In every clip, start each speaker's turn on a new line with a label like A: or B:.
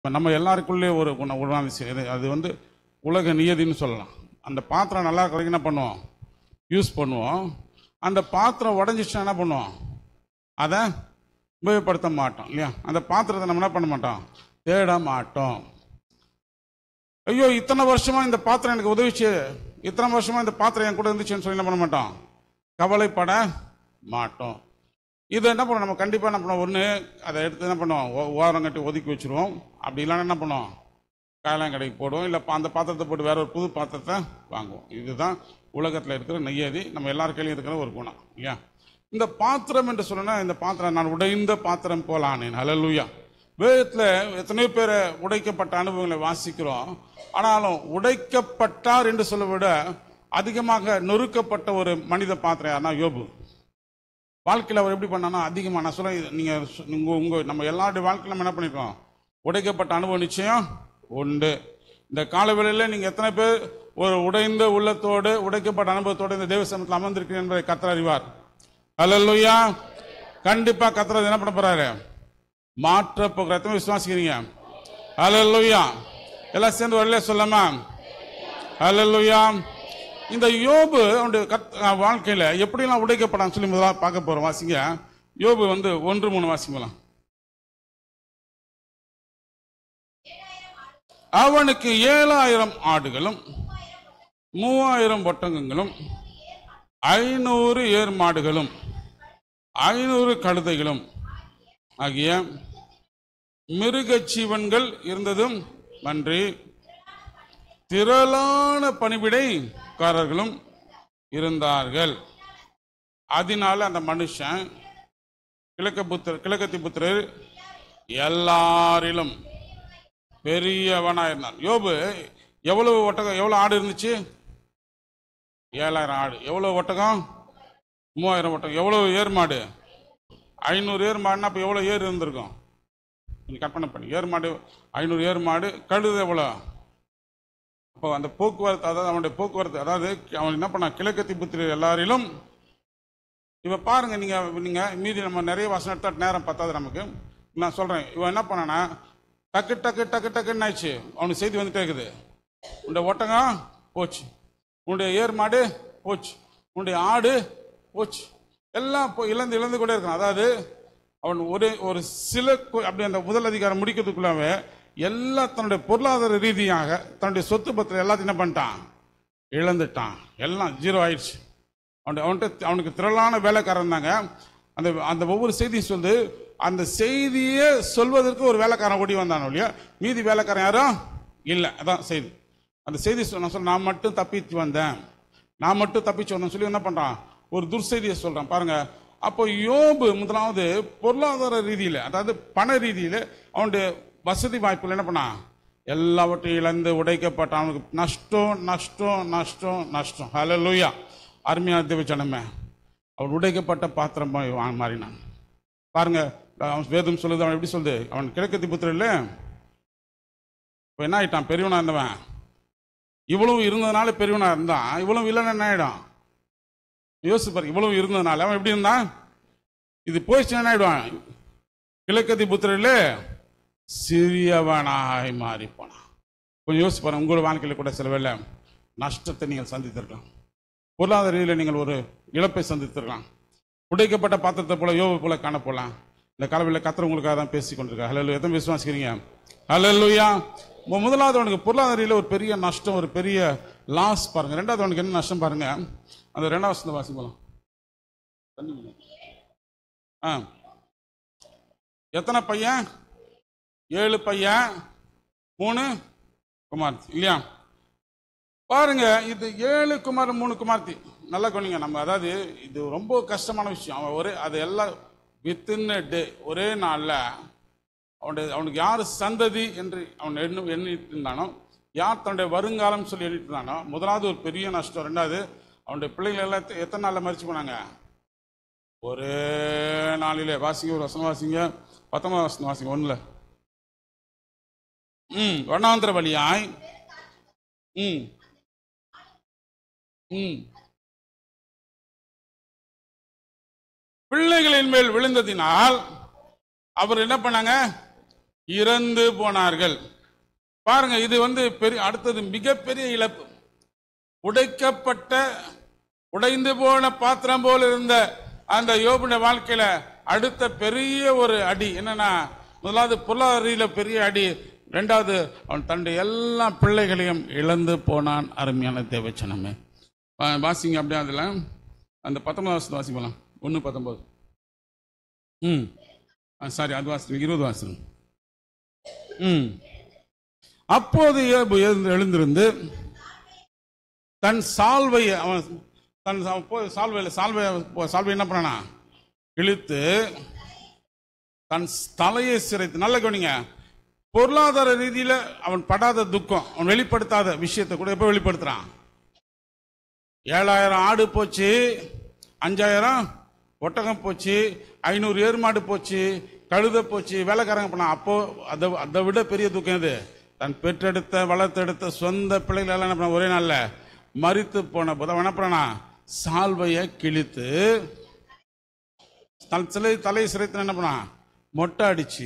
A: இப்ப நம்ம எல்லாருக்குள்ளே ஒரு குண குணாதிசயம் இது அது வந்து உலக நியதின்னு சொல்லலாம் அந்த பாத்திரம் நல்லா இருக்கிறதுக்கு என்ன பண்ணுவோம் யூஸ் பண்ணுவோம் அந்த பாத்திரம் உடஞ்சிச்சுன்னா என்ன பண்ணுவோம் அதை உபயோகப்படுத்த மாட்டோம் இல்லையா அந்த பாத்திரத்தை நம்ம என்ன பண்ண மாட்டோம் தேட மாட்டோம் ஐயோ இத்தனை வருஷமா இந்த பாத்திரம் எனக்கு உதவிச்சு இத்தனை வருஷமா இந்த பாத்திரம் என் கூட இருந்துச்சுன்னு சொல்லி என்ன பண்ண மாட்டோம் கவலைப்பட மாட்டோம் இதை என்ன பண்ணுவோம் நம்ம கண்டிப்பாக என்ன பண்ணுவோம் ஒன்று அதை எடுத்து என்ன பண்ணுவோம் ஓ- ஓரம் கட்டி ஒதுக்கி வச்சிருவோம் அப்படி இல்லைன்னா என்ன பண்ணுவோம் காயலாம் கடைக்கு போடுவோம் இல்லை அந்த பாத்திரத்தை போட்டு வேற ஒரு புது பாத்திரத்தை வாங்குவோம் இதுதான் உலகத்தில் இருக்கிற நெய்யதி நம்ம எல்லார் கையிலும் இருக்கிற ஒரு குணம் இல்லையா இந்த பாத்திரம் என்று சொன்னா இந்த பாத்திரம் நான் உடைந்த பாத்திரம் போல ஆனேன் ஹalleluya வேதத்தில் எத்தனையோ பேரை உடைக்கப்பட்ட அனுபவங்களை வாசிக்கிறோம் ஆனாலும் உடைக்கப்பட்டார் என்று சொல்ல விட அதிகமாக நொறுக்கப்பட்ட ஒரு மனித பாத்திரம் யாருன்னா யோபு வாழ்க்கையில் அவர் எப்படி பண்ணானா அதிகமாக நான் சொல்ல நீங்க சு- உங்க உங்க நம்ம எல்லாருடைய வாழ்க்கையில் நம்ம என்ன பண்ணிருக்கோம் உடைக்கப்பட்ட அனுபவம் நிச்சயம் உண்டு இந்த காலவேளையில் நீங்க எத்தனை பேர் ஒரு உடைந்த உள்ளத்தோடு உடைக்கப்பட்ட அனுபவத்தோடு இந்த தேவ சமத்தில் அமர்ந்திருக்கிறீர்கள் என்பதை கத்தர் அறிவார் அல்லல்லுயா கண்டிப்பா கத்தர் என்ன பண்ண போறாரு மாற்ற போகிற எத்தனை விசுவாசிக்கிறீங்க அல்லல்லுயா எல்லாம் சேர்ந்து வரல சொல்லாமா அல்லல்லுயா இந்த யோபு அவனுடைய கத்- அஹ் வாழ்க்கையில எப்படிலாம் உடைக்கப்படான்னு சொல்லி முதல்ல பார்க்க போறோம் வாசிங்க யோபு வந்து ஒன்று மூணு வாசிக்கலாம் அவனுக்கு ஏழாயிரம் ஆடுகளும் மூவாயிரம் ஒட்டகங்களும் ஐநூறு ஏர் மாடுகளும் ஐநூறு கழுதைகளும் ஆகிய மிருகச் ஜீவன்கள் இருந்ததும் அன்றி திரளான பணிவிடைக்காரர்களும் இருந்தார்கள் அதனால அந்த மனுஷன் கிழக்க புத்திர கிழக்கத்தி புத்திரர் எல்லாரிலும் பெரியவனா இருந்தான் யோபு எவ்வளவு ஒட்டகம் எவ்வளவு ஆடு இருந்துச்சு ஏழாயிரம் ஆடு எவ்வளவு ஒட்டகம் மூவாயிரம் ஒட்டகம் எவ்வளவு ஏர் மாடு ஐநூறு ஏர் மாடுனா அப்போ எவ்வளோ ஏர் இருந்திருக்கும் நீங்கள் கற்பனை பண்ணி ஏர் மாடு ஐநூறு ஏர் மாடு கழுது எவ்வளோ அப்போ அந்த போக்குவரத்து அதாவது அவனுடைய போக்குவரத்து அதாவது அவன் என்ன பண்ணான் கிழக்கத்தி புத்திரர் எல்லாரிலும் இப்போ பாருங்க நீங்க நீங்க மீதி நம்ம நிறைய வாசனை எடுத்தா நேரம் பத்தாது நமக்கு நான் சொல்றேன் இவன் என்ன பண்ணானா டக்கு டக்கு டக்கு டக்குன்னு ஆயிடுச்சு அவனுக்கு செய்தி வந்துட்டே இருக்குது உன்னுடைய ஒட்டகம் போச்சு உன்னுடைய ஏர் மாடு போச்சு உன்னுடைய ஆடு போச்சு எல்லாம் போ இழந்து இழந்து கொண்டே இருக்கான் அதாவது அவன் ஒரு ஒரு சில கொ- அப்படி அந்த முதல் அதிகாரம் முடிக்கிறதுக்குள்ளாவே எல்லா தன்னுடைய பொருளாதார ரீதியாக தன்னுடைய சொத்து பத்திரம் எல்லாத்தையும் என்ன பண்ணிட்டான் இழந்துட்டான் எல்லாம் ஜீரோ ஆயிடுச்சு அவன் அவன்கிட்ட அவனுக்கு திரளான வேலைக்காரன் தாங்க அந்த அந்த ஒவ்வொரு செய்தியும் சொல்லு அந்த செய்தியே சொல்வதற்கு ஒரு வேலைக்காரன் ஓடி வந்தானோ இல்லையா மீதி வேலைக்காரன் யாரும் இல்லை அதான் செய்தி அந்த செய்தி சொன்ன சொல்ல நான் மட்டும் தப்பிச்சு வந்தேன் நான் மட்டும் தப்பிச்சு வந்தேன் சொல்லி என்ன பண்றான் ஒரு துர்செய்தியை சொல்றான் பாருங்க அப்போ யோபு முதலாவது பொருளாதார ரீதியில அதாவது பண ரீதியில அவனுடைய வசதி வாய்ப்புகள் என்ன பண்ணான் எல்லாவற்றையும் இழந்து உடைக்கப்பட்ட அவனுக்கு நஷ்டம் நஷ்டம் நஷ்டம் நஷ்டம் ஹalleluya அருமையான தேவ ஜனமே அவன் உடைக்கப்பட்ட பாத்திரம் போய் வா- மாறினான் பாருங்க அவன் வேதம் சொல்லுது அவன் எப்படி சொல்லுது அவன் கிழக்கத்தி புத்திர இல்ல இப்போ என்ன ஆயிட்டான் பெரியவனா இருந்தவன் இவ்வளவு இருந்ததுனால பெரியவனா இருந்தான் இவ்வளவு இல்லைன்னு என்ன ஆயிடும் யோசிச்சு பாரு இவ்வளவு இருந்ததுனால அவன் எப்படி இருந்தான் இது போயிடுச்சுன்னா என்ன ஆயிடுவான் கிழக்கத்தி புத்திரில் சிறியவனாய் மாறி போனான் கொஞ்சம் யோசிச்சு பாருங்க உங்களோட வாழ்க்கையில் கூட சில வேளை நஷ்டத்தை நீங்கள் சந்தித்திருக்கலாம் பொருளாதார ரீதியில் நீங்கள் ஒரு இழப்பை சந்தித்திருக்கலாம் உடைக்கப்பட்ட பாத்திரத்தை போல யோபு போல காணப்போலாம் இந்த கலவையில் கத்திர உங்களுக்காக தான் பேசி கொண்டிருக்காங்க ஹலோ எத்தனை விசுவாசிக்கிறீங்க ஹலோயா முதலாவது அவனுக்கு பொருளாதார ரீதியில் ஒரு பெரிய நஷ்டம் ஒரு பெரிய லாஸ் பாருங்க ரெண்டாவது அவனுக்கு என்ன நஷ்டம் பாருங்க அந்த ரெண்டாவது வசனத்தை வாசி போலாம் தண்ணி குடி. ஆ எத்தனை பையன் ஏழு பையன் மூணு குமார்த்தி இல்லையா பாருங்க இது ஏழு குமார் மூணு குமார்த்தி நல்லா கொண்டீங்க நம்ம அதாவது இது ரொம்ப கஷ்டமான விஷயம் அவன் ஒரே அது எல்லாம் வித்தின் டே ஒரே நாளில் அவனுடைய அவனுக்கு யார் சந்ததி என்று அவன் எண்ணு எண்ணிட்டு இருந்தானோ யார் தன்னுடைய வருங்காலம் சொல்லி எண்ணிட்டு இருந்தானோ முதலாவது ஒரு பெரிய நஷ்டம் ரெண்டாவது அவனுடைய பிள்ளைகள் எல்லாம் எத்த- எத்தனை நாளில் மறிச்சு போனாங்க ஒரே நாளிலே வாசிங்க ஒரு வசனம் வாசிங்க பத்தொன்பது வசனம் வாசிங்க ஒண்ணுல ம் வண்ணாந்திர வழியாய் ம் ம் பிள்ளைகளின் மேல் விழுந்ததினால் அவர் என்ன பண்ணாங்க இறந்து போனார்கள் பாருங்க இது வந்து பெரிய அடுத்தது மிகப்பெரிய இழப்பு உடைக்கப்பட்ட உடைந்து போன பாத்திரம் போல இருந்த அந்த யோபுடைய வாழ்க்கையில அடுத்த பெரிய ஒரு அடி என்னன்னா முதலாவது பொருளாதார ரீதியில பெரிய அடி ரெண்டாவது அவன் தன்னுடைய எல்லா பிள்ளைகளையும் இழந்து போனான் அருமையான தேவச்சனமே வா- வாசிங்க அப்படியே அதில் அந்த பத்தொன்பது வருஷத்து வாசிக்கலாம் ஒன்று பத்தொன்பது ம் சாரி அது வாசிங்க இருபது வாசிங்க ம் அப்போது ஏபு எழுந்து- எழுந்திருந்து தன் சால்வை அவன் தன் சா- போய் சால்வையில் சால்வை சால்வை என்ன பண்ணானா இழுத்து தன் தலையை சிரைத்து நல்ல கவனிங்க பொருளாதார ரீதியில அவன் படாத துக்கம் அவன் வெளிப்படுத்தாத விஷயத்தை கூட எப்ப வெளிப்படுத்துறான் ஏழாயிரம் ஆடு போச்சு அஞ்சாயிரம் ஒட்டகம் போச்சு ஐநூறு ஏர்மாடு போச்சு கழுத போச்சு வேலைக்காரங்க பண்ணா அப்போ அதை அதை விட பெரிய துக்கம் இது தன் பெற்றெடுத்த வளர்த்தெடுத்த சொந்த பிள்ளைகள் எல்லாம் என்ன பண்ண ஒரே நாள்ல மறித்து போன போது அவன் என்ன பண்ணா சால்வையை கிழித்து தன் சிலை தலை சிறைத்து என்ன பண்ணான் மொட்டை அடிச்சு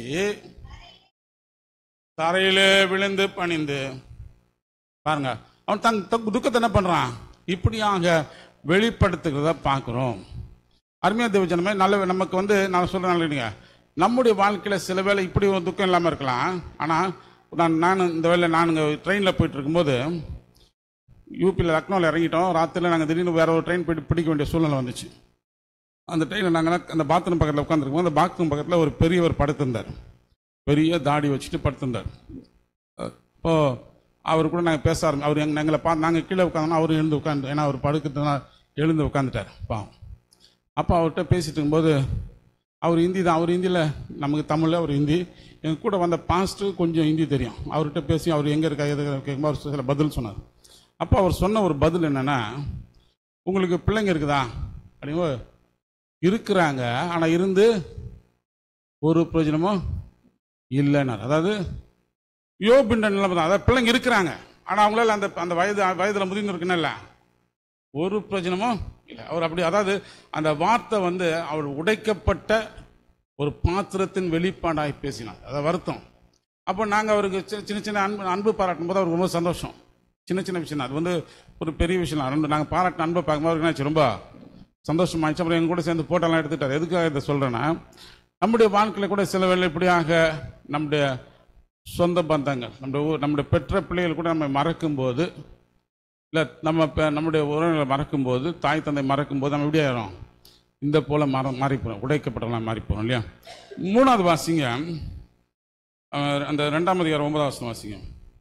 A: தரையிலே விழுந்து பணிந்து பாருங்க அவன் தன் தக் துக்கத்தை என்ன பண்றான் இப்படியாக வெளிப்படுத்துகிறத பார்க்கிறோம் அருமையா தேவஜனமே நல்ல நமக்கு வந்து நான் சொல்றேன் இல்லைங்க நம்முடைய வாழ்க்கையில சில வேளை இப்படி ஒரு துக்கம் இல்லாமல் இருக்கலாம் ஆனா நான் நான் இந்த வேலை நான் ட்ரெயினில் போயிட்டு இருக்கும்போது யூபியில் லக்னோவில் இறங்கிட்டோம் ராத்திரில நாங்கள் திடீர்னு வேற ஒரு ட்ரெயின் போயிட்டு பிடிக்க வேண்டிய சூழ்நிலை வந்துச்சு அந்த ட்ரெயினில் நாங்கள் அந்த பாத்ரூம் பக்கத்தில் உட்காந்துருக்கோம் அந்த பாத்ரூம் பக்கத்தில் ஒரு பெரியவர் படுத்திருந்தார் பெரிய தாடி வச்சுட்டு படுத்திருந்தார் இப்போ அவர் கூட நாங்கள் பேச ஆரம்பி அவர் எங்க எங்களை பார்த்து நாங்கள் கீழே உட்காந்தோன்னா அவர் எழுந்து உட்காந்து ஏன்னா அவர் படுக்கிறதுனா எழுந்து உட்காந்துட்டார் பாவம் அப்போ அவர்கிட்ட பேசிட்டு இருக்கும்போது அவர் ஹிந்தி தான் அவர் ஹிந்தியில் நமக்கு தமிழில் அவர் ஹிந்தி எங்க கூட வந்த பாஸ்ட்டு கொஞ்சம் ஹிந்தி தெரியும் அவர்கிட்ட பேசி அவர் எங்கே இருக்கா எது கேட்கும்போது அவர் சில பதில் சொன்னார் அப்போ அவர் சொன்ன ஒரு பதில் என்னன்னா உங்களுக்கு பிள்ளைங்க இருக்குதா அப்படிங்கும்போது இருக்கிறாங்க ஆனால் இருந்து ஒரு பிரயோஜனமும் இல்லைன்னார் அதாவது யோபின்ற நிலைமை தான் அதாவது பிள்ளைங்க இருக்கிறாங்க ஆனால் அவங்களால அந்த அந்த வயது வயதில் முதிர்ந்து இருக்குன்னு ஒரு பிரயோஜனமும் இல்லை அவர் அப்படி அதாவது அந்த வார்த்தை வந்து அவர் உடைக்கப்பட்ட ஒரு பாத்திரத்தின் வெளிப்பாடாய் பேசினார் அதாவது வருத்தம் அப்போ நாங்கள் அவருக்கு சின்ன சின்ன சின்ன அன்பு அன்பு பாராட்டும் போது அவருக்கு ரொம்ப சந்தோஷம் சின்ன சின்ன விஷயம் தான் அது வந்து ஒரு பெரிய விஷயம் தான் ரெண்டு நாங்கள் பாராட்டின அன்பை பார்க்கும்போது அவருக்கு என்னாச்சு ரொம்ப சந்தோஷமாயிடுச்சு அப்புறம் எங்க கூட சேர்ந்து போட்டோலாம் எடுத்துட்டார் எதுக்காக இதை சொல்கிறேன்னா நம்முடைய வாழ்க்கையில் கூட சில வேளை இப்படியாக நம்முடைய சொந்த பந்தங்கள் நம்முடைய ஊர் நம்முடைய பெற்ற பிள்ளைகள் கூட நம்ம மறக்கும்போது இல்லை நம்ம இப்போ நம்முடைய உறவுகளை மறக்கும்போது தாய் தந்தை மறக்கும்போது நம்ம எப்படி ஆயிரும் இந்த போல மர மாறி போகிறோம் உடைக்கப்பட்டவங்களாம் மாறி போகிறோம் இல்லையா மூணாவது வாசிங்க அஹ், அந்த ரெண்டாம் அதிகாரம் ஒன்பதாம் வருஷம் வாசிங்க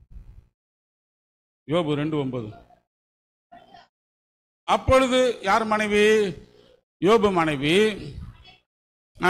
A: யோபு ரெண்டு ஒன்பது அப்பொழுது யார் மனைவி யோபு மனைவி ஆ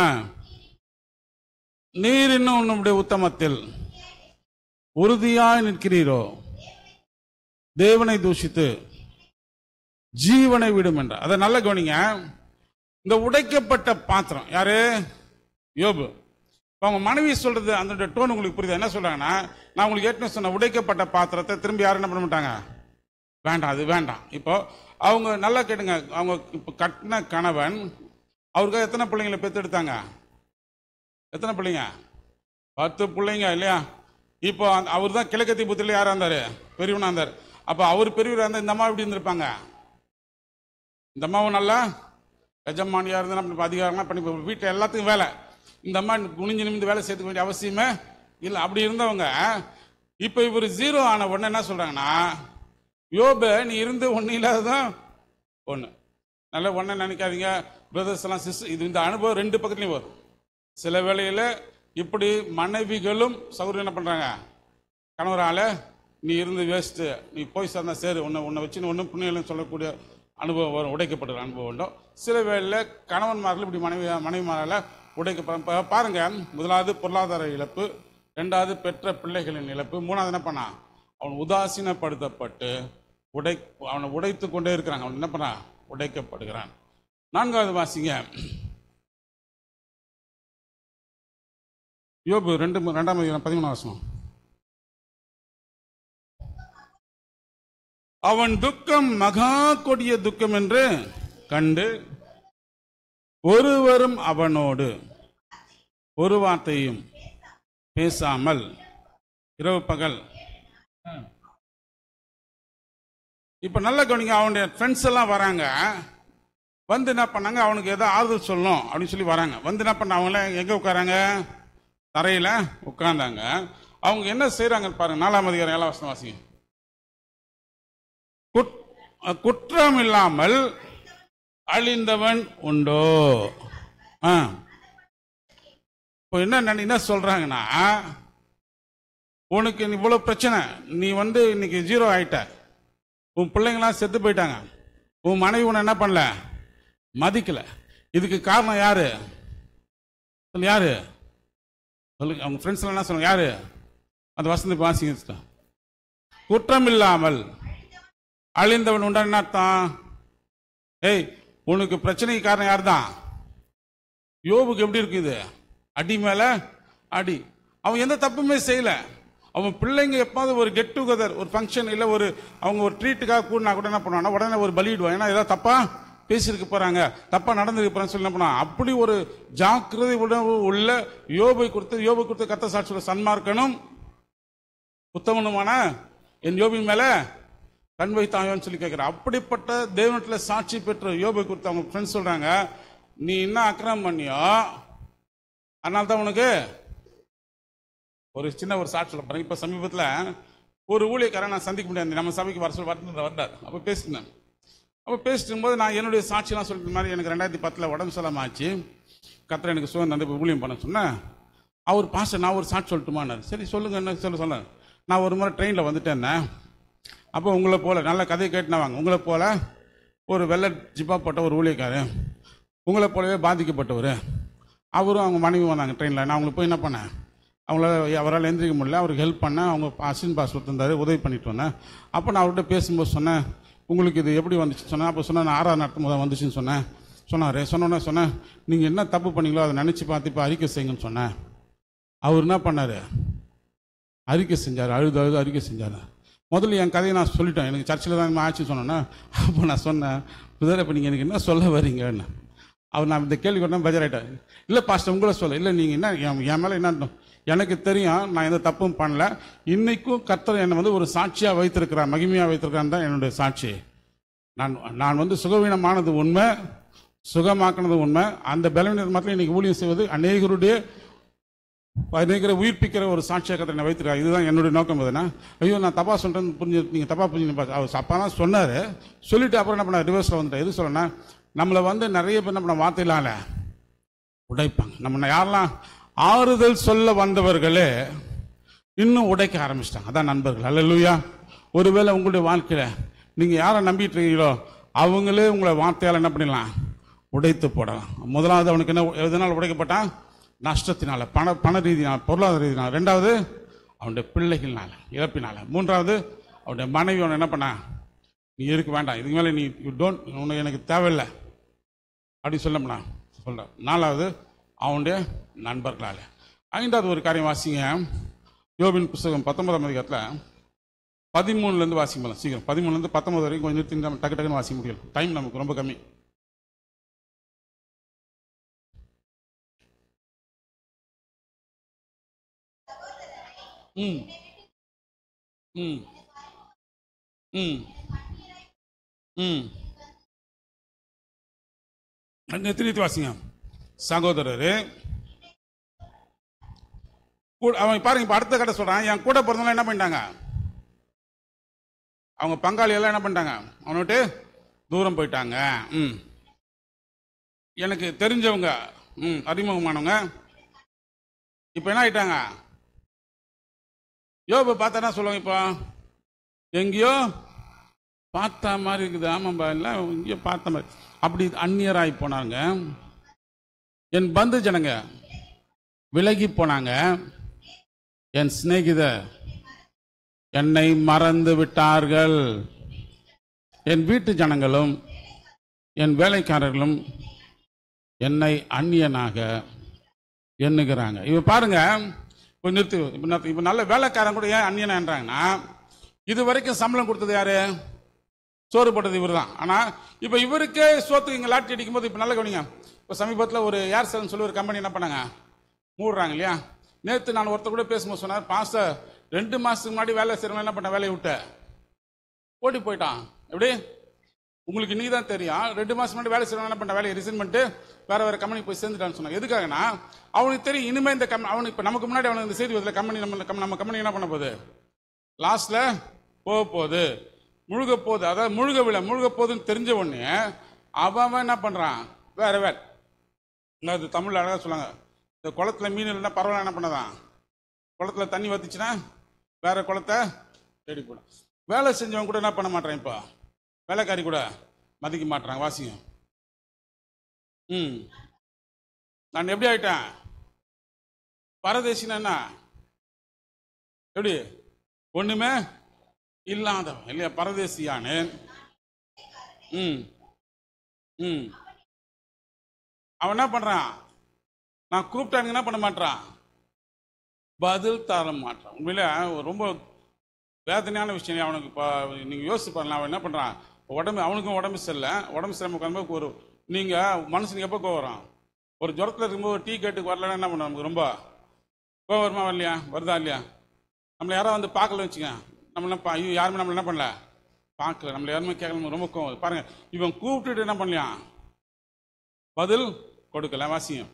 A: நீர் இன்னும் உன்னுடைய உத்தமத்தில் உறுதியாய் நிற்கிறீரோ தேவனை தூஷித்து ஜீவனை விடும் என்ற அதை நல்ல கவனிங்க இந்த உடைக்கப்பட்ட பாத்திரம் யாரு யோபு இப்போ அவங்க மனைவி சொல்றது அந்த டோன் உங்களுக்கு புரியுது என்ன சொல்றாங்கன்னா நான் உங்களுக்கு ஏற்கனவே சொன்ன உடைக்கப்பட்ட பாத்திரத்தை திரும்பி யாரும் என்ன பண்ண மாட்டாங்க வேண்டாம் அது வேண்டாம் இப்போ அவங்க நல்லா கேட்டுங்க அவங்க இப்போ கட்டின கணவன் அவருக்காக எத்தனை பிள்ளைங்களை பெற்றெடுத்தாங்க எத்தனை பிள்ளைங்க பத்து பிள்ளைங்க இல்லையா இப்போ அவர் தான் கிழக்கத்தி புத்திரில் யாரா இருந்தாரு பெரியவனா இருந்தார் அப்போ அவர் பெரியவராக இருந்தால் இந்த அம்மா எப்படி இருந்திருப்பாங்க இந்த அம்மாவும் நல்லா எஜமானியா இருந்து நம்ம அதிகாரம்லாம் பண்ணி வீட்டில் எல்லாத்துக்கும் வேலை இந்த அம்மா குனிஞ்சு நிமிந்து வேலை செய்யறதுக்க வேண்டிய அவசியமே இல்லை அப்படி இருந்தவங்க இப்போ இவர் ஜீரோ ஆன உடனே என்ன சொல்றாங்கன்னா யோப நீ இருந்து ஒன்று இல்லாததான் ஒன்று நல்ல ஒன்றை நினைக்காதீங்க பிரதர்ஸ் எல்லாம் சிஸ் இது இந்த அனுபவம் ரெண்டு பக்கத்துலையும் வரும் சில வேளையில் இப்படி மனைவிகளும் சௌகரியம் என்ன பண்ணுறாங்க கணவரால நீ இருந்து வேஸ்ட்டு நீ போய் சேர்ந்தா சரி உன்னை உன்னை வச்சு ஒன்றும் புண்ணியம் சொல்லக்கூடிய அனுபவம் வரும் உடைக்கப்படுற அனுபவம் உண்டும் சில வேளையில் கணவன்மார்கள் இப்படி மனைவி மனைவிமாரால் உடைக்கப்பட பா- பாருங்க முதலாவது பொருளாதார இழப்பு ரெண்டாவது பெற்ற பிள்ளைகளின் இழப்பு மூணாவது என்ன பண்ணான் அவன் உதாசீனப்படுத்தப்பட்டு உடை அவனை உடைத்து கொண்டே இருக்கிறாங்க அவன் என்ன பண்ணான் உடைக்கப்படுகிறான் நான்காவது வாசிங்க யோபு ரெண்டு மு- ரெண்டாம் அதிகாரம் பதிமூணாம் வசனம் அவன் துக்கம் மகா கொடிய துக்கம் என்று கண்டு ஒருவரும் அவனோடு ஒரு வார்த்தையும் பேசாமல் இரவு பகல் இப்போ நல்ல கவனிங்க அவனுடைய ஃப்ரெண்ட்ஸ் எல்லாம் வராங்க வந்து என்ன பண்ணாங்க அவனுக்கு ஏதோ ஆறுதல் சொல்லணும் அப்படின்னு சொல்லி வராங்க வந்து என்ன பண்ண அவங்களாம் எங்கே உட்காராங்க தரையில் உட்கார்ந்தாங்க அவங்க என்ன செய்கிறாங்க பாருங்க நாலாம் அதிகாரம் ஏழாம் வசனம் வாசிங்க குட்- குற்றம் இல்லாமல் அழிந்தவன் உண்டோ ஆ இப்போ என்ன நினை- என்ன சொல்றாங்கன்னா உனக்கு இவ்வளவு பிரச்சனை நீ வந்து இன்னைக்கு ஜீரோ ஆயிட்ட உன் பிள்ளைங்களாம் செத்து போயிட்டாங்க உன் மனைவி உன்னை என்ன பண்ணல மதிக்கல இதுக்கு காரணம் யாரு சொல்லு யாரு சொல்லுங்க அவங்க ஃப்ரெண்ட்ஸ் என்ன சொல்லுங்க யாரு அந்த வசந்தி வாசிங்க குற்றம் இல்லாமல் அழிந்தவன் உண்டா என்ன அர்த்தம் ஏய் உனக்கு பிரச்சனைக்கு காரணம் யார் தான் யோபுக்கு எப்படி இருக்குது அடி மேல அடி அவன் எந்த தப்புமே செய்யல அவன் பிள்ளைங்க எப்பாவது ஒரு கெட் டுகெதர் ஒரு ஃபங்க்ஷன் இல்லை ஒரு அவங்க ஒரு ட்ரீட்டுக்காக கூடினா கூட என்ன பண்ணுவானா உடனே ஒரு பலியிடுவான் ஏன்னா ஏதாவது தப்பா பேசியிருக்க போறாங்க தப்பா நடந்திருக்க போறான்னு சொல்லி என்ன பண்ணுவான் அப்படி ஒரு ஜாக்கிரதை உணவு உள்ள யோபை கொடுத்து யோபை கொடுத்து கத்த சாட்சியோட சன்மார்க்கனும் உத்தமனுமான என் யோபின் மேல கண் வைத்தாயோன்னு சொல்லி கேட்கிறார் அப்படிப்பட்ட தேவனத்தில் சாட்சி பெற்ற யோபை குறித்து அவங்க ஃப்ரெண்ட்ஸ் சொல்றாங்க நீ என்ன அக்கிரமம் பண்ணியோ அதனால தான் உனக்கு ஒரு சின்ன ஒரு சாட்சி சொல்ல பாருங்க இப்போ சமீபத்தில் ஒரு ஊழியக்காரன் நான் சந்திக்க முடியாது நம்ம சபைக்கு வர சொல்லி வரது வந்தார் அப்போ பேசினேன் அப்போ பேசிட்டு போது நான் என்னுடைய சாட்சியெல்லாம் சொல்லிட்டு மாதிரி எனக்கு ரெண்டாயிரத்தி பத்தில் உடம்பு சொல்லாம ஆச்சு கத்திர எனக்கு சுகம் தந்து இப்ப ஊழியம் பண்ண சொன்னேன் அவர் பாஸ்டர் நான் ஒரு சாட்சி சொல்லட்டுமான்னாரு சரி சொல்லுங்க என்ன சொல்ல சொல்ல நான் ஒரு முறை ட்ரெயினில் வந்துட்டேன் அப்போ உங்களை போல நல்ல கதையை கேட்டுனா வாங்க உங்களை போல ஒரு வெள்ளை ஜிப்பா போட்ட ஒரு ஊழியக்காரன் உங்களை போலவே பாதிக்கப்பட்டவர் அவரும் அவங்க மனைவி வந்தாங்க ட்ரெயினில் நான் அவங்களுக்கு போய் என்ன பண்ணேன் அவங்கள அவரால் எந்திரிக்க முடியல அவருக்கு ஹெல்ப் பண்ணேன் அவங்க அசின் பாஸ் தந்தார் உதவி பண்ணிட்டு வந்தேன் அப்போ நான் அவர்கிட்ட பேசும்போது சொன்னேன் உங்களுக்கு இது எப்படி வந்துச்சு சொன்னேன் அப்போ சொன்னேன் நான் ஆறாவது நடத்தும் போது வந்துச்சுன்னு சொன்னேன் சொன்னார் சொன்னோன்னே சொன்னேன் நீங்கள் என்ன தப்பு பண்ணீங்களோ அதை நினச்சி பார்த்து இப்போ அறிக்கை செய்யுங்கன்னு சொன்னேன் அவர் என்ன பண்ணார் அறிக்கை செஞ்சார் அழுது அழுது அறிக்கை செஞ்சார் முதல்ல என் கதையை நான் சொல்லிட்டேன் எனக்கு சர்ச்சில் தான் ஆச்சு சொன்னேன்னா அப்போ நான் சொன்னேன் புதர் இப்போ நீங்கள் எனக்கு என்ன சொல்ல வரீங்கன்னு அவர் நான் இந்த கேள்வி கொண்டா பஜாராயிட்டார் இல்லை பாஸ்டர் உங்களை சொல்ல இல்லை நீங்கள் என்ன என் என் மேலே என்ன எனக்கு தெரியும் நான் எந்த தப்பும் பண்ணல இன்னைக்கும் கர்த்தர் என்னை வந்து ஒரு சாட்சியாக வைத்திருக்கிறார் மகிமையாக வைத்திருக்கிறான் தான் என்னுடைய சாட்சி நான் நான் வந்து சுகவீனமானது உண்மை சுகமாக்கினது உண்மை அந்த பலவீனர் மாத்திரம் இன்னைக்கு ஊழியம் செய்வது அநேகருடைய அநேகரை உயிர்ப்பிக்கிற ஒரு சாட்சியாக கர்த்தர் என்னை வைத்திருக்கார் இதுதான் என்னுடைய நோக்கம் எதுனா ஐயோ நான் தப்பா சொல்றேன் புரிஞ்சு நீங்கள் தப்பா புரிஞ்சு அவர் அப்பா தான் சொன்னார் சொல்லிட்டு அப்புறம் என்ன பண்ண ரிவர்ஸில் வந்துட்டேன் எது சொல்லனா நம்மளை வந்து நிறைய பேர் என்ன பண்ண வார்த்தையிலால உடைப்பாங்க நம்ம யாரெல்லாம் ஆறுதல் சொல்ல வந்தவர்களே இன்னும் உடைக்க ஆரம்பிச்சிட்டாங்க அதான் நண்பர்கள் அல்லேலூயா ஒருவேளை உங்களுடைய வாழ்க்கையில நீங்க யாரை நம்பிட்டு இருக்கீங்களோ அவங்களே உங்களை வார்த்தையால் என்ன பண்ணிடலாம் உடைத்து போடலாம் முதலாவது அவனுக்கு என்ன எதனால் உடைக்கப்பட்டான் நஷ்டத்தினால பண பண ரீதியினால் பொருளாதார ரீதியினால் ரெண்டாவது அவனுடைய பிள்ளைகள்னால இழப்பினால மூன்றாவது அவனுடைய மனைவி அவனை என்ன பண்ணா நீ இருக்க வேண்டாம் இதுக்கு மேலே நீ யூ டோன்ட் உனக்கு எனக்கு தேவையில்லை அப்படி சொல்லம்னா சொல்ற நாலாவது அவனுடைய நண்பர்களால் ஐந்தாவது ஒரு காரியம் வாசிங்க யோபின் புஸ்தகம் பத்தொன்பதாம் அதிகாரத்தில் பதிமூணுலேருந்து வாசிக்க போகலாம் சீக்கிரம் பதிமூணுலேருந்து பத்தொன்பது வரைக்கும் கொஞ்சம் நிறுத்தி நம்ம டக்கு டக்குன்னு வாசிக்க முடியும் டைம் நமக்கு ரொம்ப கம்மி ம் ம் ம் ம் நிறுத்தி நிறுத்தி வாசிங்க சகோதரரு கூட- அவன் பாருங்க இப்ப அடுத்த கட்ட சொல்றான் என் கூட பிறந்தவங்க என்ன பண்ணிட்டாங்க அவங்க பங்காளி எல்லாம் என்ன பண்ணிட்டாங்க அவனை விட்டு தூரம் போயிட்டாங்க ம் எனக்கு தெரிஞ்சவங்க ம் அறிமுகமானவங்க இப்போ என்ன ஆயிட்டாங்க யோபை பார்த்தா என்ன சொல்லுவாங்க இப்போ எங்கேயோ பார்த்த மாதிரி இருக்குது ஆமாம்பா இல்லை எங்கேயோ பார்த்த மாதிரி அப்படி அந்நியராகி போனாங்க என் பந்து ஜனங்க விலகி போனாங்க என் சிநேகிதர் என்னை மறந்து விட்டார்கள் என் வீட்டு ஜனங்களும் என் வேலைக்காரர்களும் என்னை அந்நியனாக எண்ணுகிறாங்க இவ பாருங்க கொஞ்சம் நிறுத்து இப்ப நிறுத்து. இப்ப நல்ல வேலைக்காரன் கூட ஏன் அந்நியனான்றாங்கன்னா இது வரைக்கும் சம்பளம் கொடுத்தது யாரு சோறு போட்டது இவர் தான் ஆனா இப்ப இவருக்கே சோத்துக்கு இங்க லாட்டி அடிக்கும் போது இப்ப நல்ல கவனிங்க இப்ப சமீபத்தில் ஒரு ஏர்செல்னு சொல்லி ஒரு கம்பெனி என்ன பண்ணாங்க மூடுறாங்க இல்லையா நேத்து நான் ஒருத்தர் கூட பேசும்போது சொன்னார் பாஸ்டர் ரெண்டு மாசத்துக்கு முன்னாடி வேலை செய்யறவன் என்ன பண்ண வேலையை விட்ட ஓடி போயிட்டான் எப்படி உங்களுக்கு நீ தான் தெரியும் ரெண்டு மாசம் முன்னாடி வேலை செய்யறவன் என்ன பண்ண வேலையை ரிசைன் பண்ணிட்டு வேற வேற கம்பெனி போய் சேர்ந்துட்டான்னு சொன்னாங்க எதுக்காகனா அவனுக்கு தெரியும் இனிமே இந்த கம் அவனுக்கு இப்ப நமக்கு முன்னாடி அவனுக்கு இந்த செய்தி வருதுல கம்பெனி நம்ம நம்ம- நம்ம கம்பெனி என்ன பண்ண போகுது லாஸ்ட்ல போக போகுது முழுக போகுது அதாவது முழுகவில்லை முழுக போகுதுன்னு தெரிஞ்ச உடனே அவன் அவன் என்ன பண்றான் வேற வேற அது தமிழ்ல அழகா சொல்லுவாங்க இந்த குளத்துல மீன் இல்லைன்னா பரவாயில்ல என்ன பண்ணதான் குளத்துல தண்ணி வத்துச்சுன்னா வேற குளத்தை தேடி போடும் வேலை செஞ்சவன் கூட என்ன பண்ண மாட்டான் இப்போ வேலைக்காரி கூட மதிக்க மாட்டாங்க வாசிங்க ம் நான் எப்படி ஆயிட்டேன் பரதேசினா என்ன எப்படி ஒண்ணுமே இல்லாதவன் இல்லையா பரதேசியானேன் ம் ம் அவன் என்ன பண்றான் நான் கூப்பிட்டானுங்க என்ன பண்ண மாட்டான் பதில் தர மாட்டான் உண்மையில ரொம்ப வேதனையான விஷயம் அவனுக்கு இப்போ நீங்கள் யோசிச்சு பாருங்க அவன் என்ன பண்ணுறான் உடம்பு அவனுக்கும் உடம்பு சரியில்லை உடம்பு சரியில்லாம உட்காந்து ஒரு நீங்கள் மனுஷனுக்கு எப்போ கோவம் வரும் ஒரு ஜுரத்தில் இருக்கும்போது டீ கேட்டுக்கு வரலன்னா என்ன பண்ணும் நமக்கு ரொம்ப கோவம் வருமா வரலையா வருதா இல்லையா நம்மளை யாராவது வந்து பார்க்கல வச்சுக்க நம்மள பா ஐயோ யாருமே நம்மள என்ன பண்ணல பார்க்கல நம்மள யாருமே கேட்கல ரொம்ப கோவம் வருது. பாருங்க இவன் கூப்பிட்டுட்டு என்ன பண்ணலையாம் பதில் கொடுக்கல வாசியம்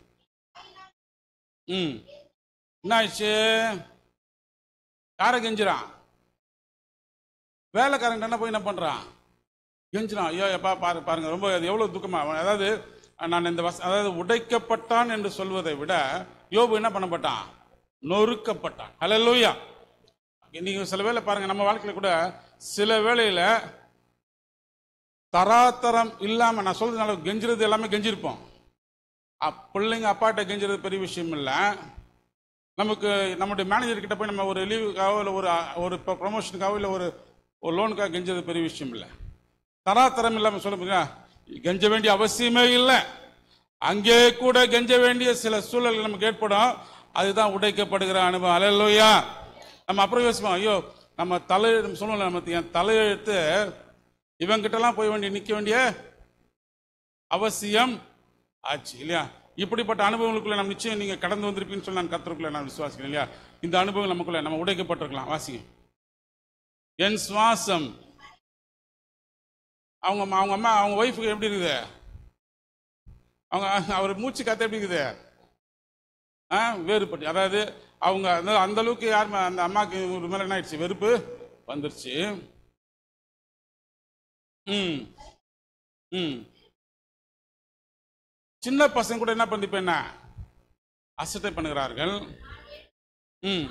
A: ம் என்ன ஆயிடுச்சு யாரை கெஞ்சுறான் வேலைக்காரன் என்ன போய் என்ன பண்றான் கெஞ்சுறான் ஐயோ எப்பா பாரு பாருங்க ரொம்ப அது எவ்வளவு துக்கமா அவன் அதாவது நான் இந்த வச அதாவது உடைக்கப்பட்டான் என்று சொல்வதை விட யோபு என்ன பண்ணப்பட்டான் நொறுக்கப்பட்டான் ஹalleluya நீங்க சில வேளை பாருங்க நம்ம வாழ்க்கையில கூட சில வேளையில தராதரம் இல்லாம நான் சொல்றதுனால கெஞ்சுறது எல்லாமே கெஞ்சிருப்போம் அப்- பிள்ளைங்க அப்பாட்ட கெஞ்சுறது பெரிய விஷயம் இல்லை நமக்கு நம்முடைய மேனேஜர் கிட்ட போய் நம்ம ஒரு லீவுக்காகவோ இல்லை ஒரு ஒரு ப்ரொமோஷனுக்காகவோ இல்லை ஒரு ஒரு லோனுக்காக கெஞ்சது பெரிய விஷயம் இல்லை தராதரம் இல்லாமல் சொல்ல முடியுங்க கெஞ்ச வேண்டிய அவசியமே இல்லை அங்கே கூட கெஞ்ச வேண்டிய சில சூழல்கள் நமக்கு ஏற்படும் அதுதான் உடைக்கப்படுகிற அனுபவம் அலையலோயா நம்ம அப்புறம் யோசிப்போம் ஐயோ நம்ம தலை நம்ம சொல்லுவோம்ல நம்ம என் தலையெழுத்து இவங்கிட்டலாம் போய் வேண்டிய நிற்க வேண்டிய அவசியம் ஆச்சு இல்லையா இப்படிப்பட்ட அனுபவங்களுக்குள்ள நம்ம நிச்சயம் நீங்க கடந்து வந்திருப்பீங்கன்னு சொல்லி நான் கத்துருக்குள்ள நான் விசுவாசிக்கிறேன் இல்லையா இந்த அனுபவம் நமக்குள்ள நம்ம உடைக்கப்பட்டிருக்கலாம் வாசிங்க என் சுவாசம் அவங்க அம்மா- அவங்க அம்மா அவங்க ஒய்ஃபுக்கு எப்படி இருக்குது அவங்க அவர் மூச்சு காத்து எப்படி இருக்குது ஆ வேறுபட்டு அதாவது அவங்க அந்த- அந்த அளவுக்கு யாருமே அந்த அம்மாக்கு ஒரு மேல என்ன ஆயிடுச்சு வெறுப்பு வந்துருச்சு ம் ம் சின்ன பசங்க கூட என்ன பண்ணி இப்ப என்ன அசட்டை பண்ணுகிறார்கள் ம்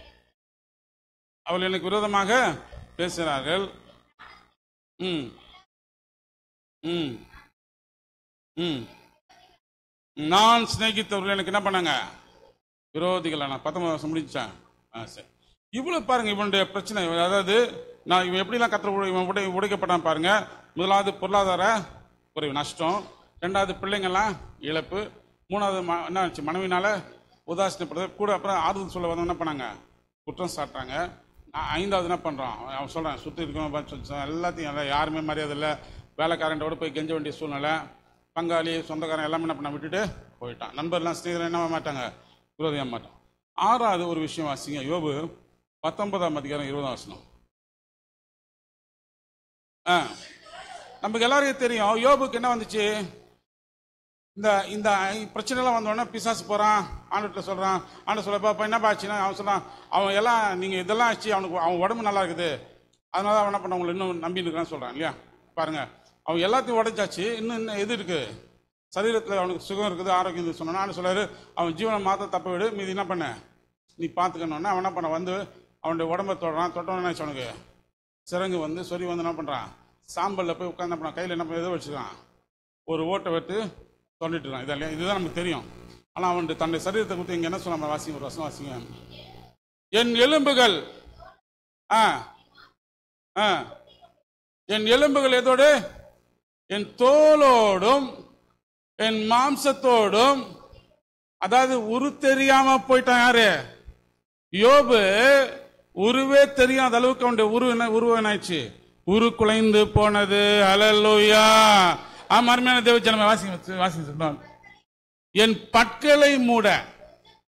A: அவள் எனக்கு விரோதமாக பேசுகிறார்கள் ம் ம் ம் நான் சிநேகித்தவர்கள் எனக்கு என்ன பண்ணாங்க விரோதிகள் நான் பத்தொன்பது வருஷம் முடிச்சேன் ஆ சரி இவ்வளவு பாருங்க இவனுடைய பிரச்சனை அதாவது நான் இவன் எப்படிலாம் கத்திர இவன் உடை உடைக்கப்பட்டான் பாருங்க முதலாவது பொருளாதார குறைவு நஷ்டம் ரெண்டாவது பிள்ளைங்கள்லாம் இழப்பு மூணாவது ம- என்ன ஆச்சு மனைவினால உதாசீனப்படுறது கூட அப்புறம் ஆறுதல் சொல்ல வந்தவங்க என்ன பண்ணாங்க குற்றம் சாட்டுறாங்க நான் ஐந்தாவது என்ன பண்றான் அவன் அவன் சொல்றான் சுற்றி இருக்கவங்க பார்த்து சொல்லி சொன்னான், எல்லாத்தையும் எல்லாம் யாருமே மரியாதை இல்லை வேலைக்காரன்ட்ட போய் கெஞ்ச வேண்டிய சூழ்நிலை பங்காளி சொந்தக்காரன் எல்லாமே என்ன பண்ண விட்டுட்டு போயிட்டான் நண்பர்லாம் ஸ்நேகிதர் என்ன மாட்டாங்க விரோதியாக மாட்டான் ஆறாவது ஒரு விஷயம் வாசிங்க யோபு பத்தொன்பதாம் அதிகாரம் இருபதாம் வசனம் ஆ நமக்கு எல்லாருக்கும் தெரியும் யோபுக்கு என்ன வந்துச்சு இந்த இந்த பிரச்சனைலாம் வந்தோடனே பிசாசு போறான் ஆண்டுகிட்ட சொல்றான் ஆண்டு சொல்லப்பா அப்ப என்னப்பா ஆச்சுன்னா அவன் சொல்றான் அவன் எல்லாம் நீங்க இதெல்லாம் ஆச்சு அவனுக்கு அவன் உடம்பு நல்லா இருக்குது அதனால அவன் என்ன பண்ண உங்களை இன்னும் நம்பி இருக்கிறான்னு சொல்றான் இல்லையா பாருங்க அவன் எல்லாத்தையும் உடைச்சாச்சு இன்னும் இன்னும் எது இருக்கு சரீரத்தில் அவனுக்கு சுகம் இருக்குது ஆரோக்கியம் இருக்குது சொன்னான் ஆண்டு சொல்லாரு அவன் ஜீவனை மாத்த தப்ப விடு மீதி என்ன பண்ண நீ பார்த்துக்கணுன்னா அவன் என்ன பண்ண வந்து அவனுடைய உடம்ப தொடுறான் தொட்டவன ஆச்சு அவனுக்கு சிறங்கு வந்து சொறி வந்து என்ன பண்றான் சாம்பல்ல போய் உட்காந்து என்ன பண்ணான் கையில் என்ன பண்ண எதோ வச்சுக்கிறான் ஒரு ஓட்டை வெட்டு தொண்டிட்டு இருக்கான் இதெல்லாம் இல்லையா இதுதான் நமக்கு தெரியும் ஆனா அவன் தன்னுடைய சரீரத்தை கொடுத்து இங்க என்ன சொன்ன வாசிங்க ஒரு வசனம் வாசிங்க என் எலும்புகள் ஆ ஆ என் எலும்புகள் எதோடு என் தோலோடும் என் மாம்சத்தோடும் அதாவது உரு தெரியாம போயிட்டான் யாரு யோபு உருவே தெரியாத அளவுக்கு அவனுடைய உரு என்ன உருவம் என்ன ஆயிடுச்சு உரு குலைந்து போனது அலலோயா ஆமா அருமையான தேவ ஜனமே வாசிங்க வாசிங்க சொல்லுவாங்க என் பற்களை மூட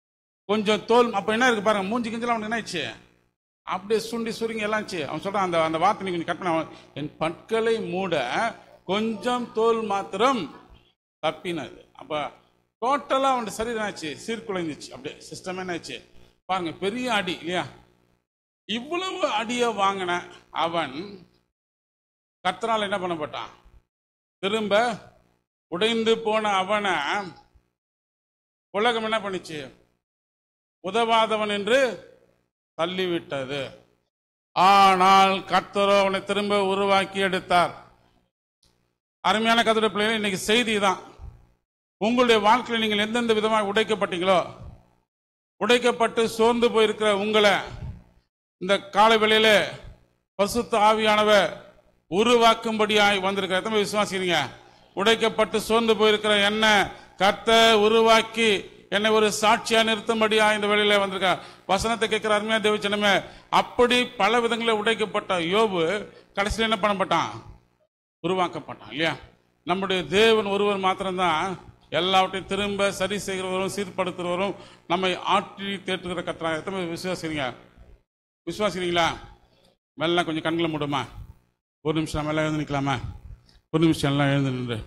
A: கொஞ்சம் தோல் அப்ப என்ன இருக்கு பாருங்க மூஞ்சி கிஞ்சலாம் அவனுக்கு என்ன ஆயிடுச்சு அப்படியே சுண்டி சுருங்கி எல்லாம் ஆச்சு அவன் சொல்றான் அந்த அந்த வார்த்தை நீ கொஞ்சம் கட் பண்ண அவன், என் பற்களை மூட கொஞ்சம் தோல் மாத்திரம் தப்பினது அப்ப டோட்டலா அவன் சரீரம் ஆச்சு சீர்குலைந்துச்சு அப்படியே சிஸ்டம் என்ன ஆச்சு பாருங்க பெரிய அடி இல்லையா இவ்வளவு அடியை வாங்கின அவன் கர்த்தரால் என்ன பண்ணப்பட்டான் திரும்ப உடைந்து போன அவனை உலகம் என்ன பண்ணுச்சு உதவாதவன் என்று தள்ளிவிட்டது ஆனால் கர்த்தரோ அவனை திரும்ப உருவாக்கி எடுத்தார் அருமையான கத்திர பிள்ளைகள் இன்னைக்கு செய்தி தான் உங்களுடைய வாழ்க்கையில் நீங்கள் எந்தெந்த விதமாக உடைக்கப்பட்டீங்களோ உடைக்கப்பட்டு சோர்ந்து போயிருக்கிற உங்களை இந்த கால வேளையில பசுத்த ஆவியானவர் உருவாக்கும்படியாய் வந்திருக்கிற எத்தனை பேர் விசுவாசிக்கிறீங்க உடைக்கப்பட்டு சோர்ந்து போயிருக்கிற என்ன கர்த்த உருவாக்கி என்னை ஒரு சாட்சியா நிறுத்தும்படியா இந்த வேளையில வந்திருக்க வசனத்தை கேட்கிற அருமையா தேவச்சனமே அப்படி பல விதங்களில் உடைக்கப்பட்ட யோபு கடைசியில் என்ன பண்ணப்பட்டான் உருவாக்கப்பட்டான் இல்லையா நம்முடைய தேவன் ஒருவர் மாத்திரம்தான் எல்லாவற்றையும் திரும்ப சரி செய்கிறவரும் சீர்படுத்துகிறவரும் நம்மை ஆற்றி தேற்றுகிற கத்துறாங்க எத்தனை பேர் விசுவாசிக்கிறீங்க விசுவாசிக்கிறீங்களா மெல்லாம் கொஞ்சம் கண்களை மூடுமா ஒரு நிமிஷம் நம்ம எல்லாம் எழுந்து நிற்கலாமா ஒரு நிமிஷம் எல்லாம் எழுந்து நின்று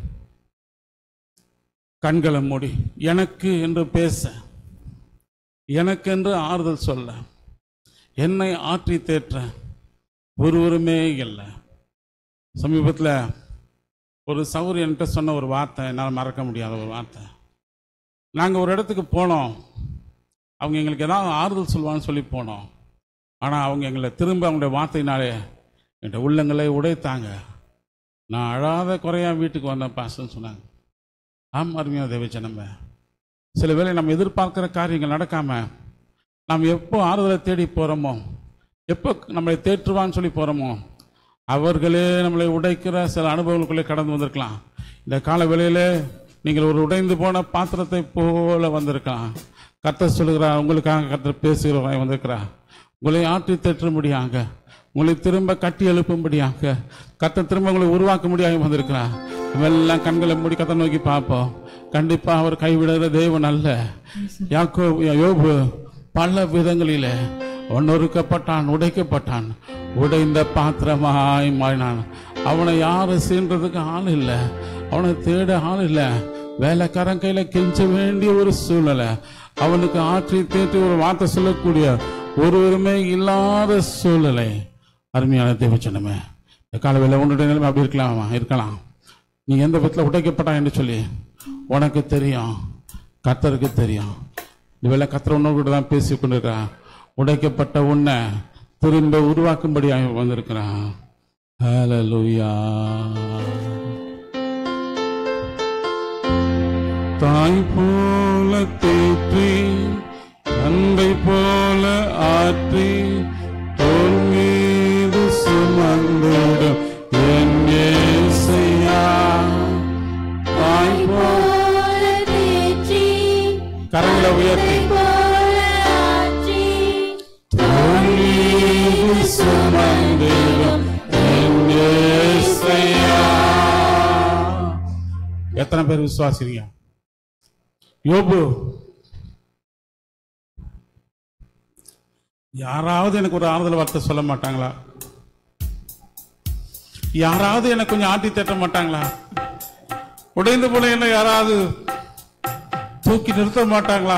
A: கண்களை மூடி எனக்கு என்று பேச எனக்கென்று ஆறுதல் சொல்ல என்னை ஆற்றி தேற்ற ஒருவருமே இல்லை சமீபத்தில் ஒரு சௌரி என்கிட்ட சொன்ன ஒரு வார்த்தை என்னால் மறக்க முடியாத ஒரு வார்த்தை நாங்கள் ஒரு இடத்துக்கு போனோம் அவங்க எங்களுக்கு ஏதாவது ஆறுதல் சொல்லுவான்னு சொல்லி போனோம் ஆனால் அவங்க எங்களை திரும்ப அவங்களுடைய வார்த்தையினாலே என்கிட்ட உள்ளங்களை உடைத்தாங்க நான் அழாத குறையா வீட்டுக்கு வந்தேன் பாஸ்ன்னு சொன்னாங்க ஆம் அருமையா தேவச்சனம்ப சில வேளை நம்ம எதிர்பார்க்கிற காரியங்கள் நடக்காம நாம் எப்போ ஆறுதலை தேடி போகிறோமோ எப்போ நம்மளை தேற்றுவான்னு சொல்லி போகிறோமோ அவர்களே நம்மளை உடைக்கிற சில அனுபவங்களுக்குள்ளே கடந்து வந்திருக்கலாம் இந்த கால வேளையிலே நீங்கள் ஒரு உடைந்து போன பாத்திரத்தை போல வந்திருக்கலாம் கர்த்தர் சொல்லுகிறார் உங்களுக்காக கர்த்தர் பேசுகிறவராய் வந்திருக்கிறார் உங்களை ஆற்றி தேற்றும்படியாக உங்களை திரும்ப கட்டி எழுப்பும்படியாக கர்த்தர் திரும்ப உங்களை உருவாக்கும்படியாக வந்திருக்கிறார் எல்லாம் கண்களை மூடி கத்தை நோக்கி பார்ப்போம் கண்டிப்பா அவர் கைவிடுகிற தேவன் அல்ல யாக்கோ யோபு பல விதங்களிலே ஒன்னொருக்கப்பட்டான் உடைக்கப்பட்டான் உடைந்த பாத்திரமாய் மாறினான் அவனை யாரும் சீன்றதுக்கு ஆள் இல்லை அவனை தேட ஆள் இல்லை வேலைக்காரன் கையில கெஞ்ச வேண்டிய ஒரு சூழ்நிலை அவனுக்கு ஆற்றி தேற்றி ஒரு வார்த்தை சொல்லக்கூடிய ஒருவருமே இல்லாத சூழ்நிலை அருமையான தேவச்சனமே இந்த காலவேளை உன்னுடைய நிலைமை அப்படி இருக்கலாமா இருக்கலாம் நீ எந்த விதத்தில் உடைக்கப்பட்டா என்று சொல்லி உனக்கு தெரியும் கத்தருக்கு தெரியும் இவளை கத்தர் உன்னோடு கூட தான் பேசி கொண்டிருக்கிறான் உடைக்கப்பட்ட உன்னை திரும்ப உருவாக்கும்படி அவன் வந்திருக்கிறான் ஹalleluya தாய் போல தேற்றி தந்தை போல ஆற்றி தோல் மீது சுமந்திடும் என் இயேசையா தாய் போல கரங்களை உயர்த்தி தோல் மீது சுமந்திடும் என் இயேசையா எத்தனை பேர் விசுவாசிறீங்க யோபு யாராவது எனக்கு ஒரு ஆறுதல் வார்த்தை சொல்ல மாட்டாங்களா யாராவது எனக்கு கொஞ்சம் ஆட்டி தட்ட மாட்டாங்களா உடைந்து போல என்ன யாராவது தூக்கி நிறுத்த மாட்டாங்களா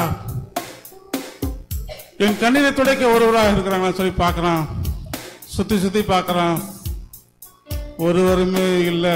A: என் கண்ணீரை துடைக்க ஒருவராக இருக்கிறாங்களா சொல்லி பார்க்கறான் சுத்தி சுத்தி பார்க்கறான் ஒருவருமே இல்லை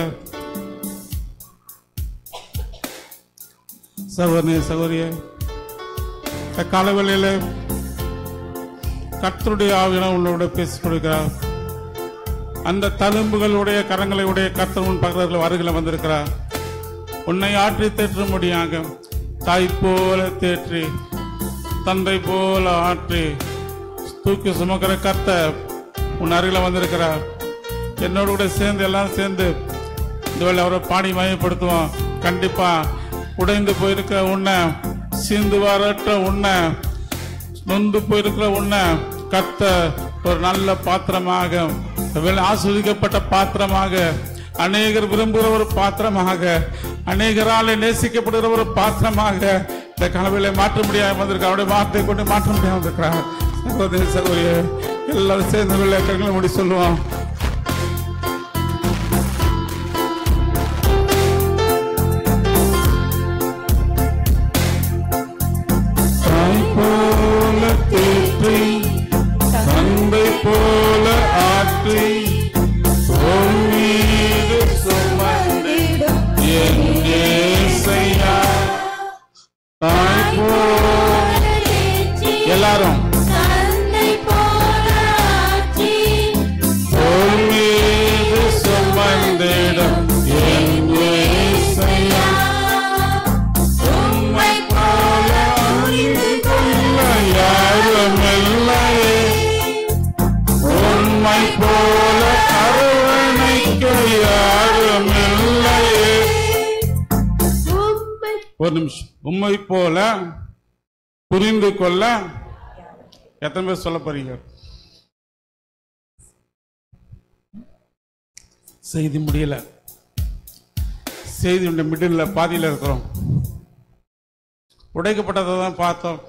A: சகோதரனே சகோதரிய இந்த காலவெளியில கர்த்தருடைய ஆவியான உள்ளோட பேசிக் கொடுக்கிறார் அந்த தழும்புகளுடைய கரங்களை உடைய கர்த்தர் உன் பக்கத்தில் அருகில் வந்திருக்கிறார் உன்னை ஆற்றி தேற்றும்படியாக தாய் போல தேற்றி தந்தை போல ஆற்றி தூக்கி சுமக்கிற கர்த்தர் உன் அருகில் வந்திருக்கிறார் என்னோட கூட சேர்ந்து எல்லாரும் சேர்ந்து இந்த வேளை அவரை பாடி மயப்படுத்துவோம் கண்டிப்பா உடைந்து போயிருக்கிற உன்னை சிந்து வரற்ற உன்னை நொந்து போயிருக்கிற உன்னை கத்த ஒரு நல்ல பாத்திரமாக ஒருவேளை ஆஸ்வதிக்கப்பட்ட பாத்திரமாக அநேகர் விரும்புகிற ஒரு பாத்திரமாக அநேகரால் நேசிக்கப்படுகிற ஒரு பாத்திரமாக இந்த கனவில மாற்ற முடியாம வந்திருக்க அவருடைய வார்த்தை கொண்டு மாற்ற முடியாம இருக்கிறார் சகோதரி சகோதரி எல்லாரும் சேர்ந்து வெள்ளை கண்களை முடி சொல்லுவோம் தாய் போல தேற்றி தந்தை போல ஆற்றி உன் மீது சுமந்திடும் என் இயேசையா. தாய் போல எல்லாரும் உன் மீது சுமந்திடும் என் இயேசையா. உம்மை போல அன்பு கொள்ள யாரும் இல்லையே. உம்மை போல அரவணைக்க யாரும் இல்லையே. ஒரு நிமிஷம் உம்மை போல புரிந்து கொள்ள எத்தனை பேர் சொல்ல போறீங்க செய்தி முடியல செய்தியுடைய மிடில் பாதியில் இருக்கிறோம் உடைக்கப்பட்டதை தான் பார்த்தோம்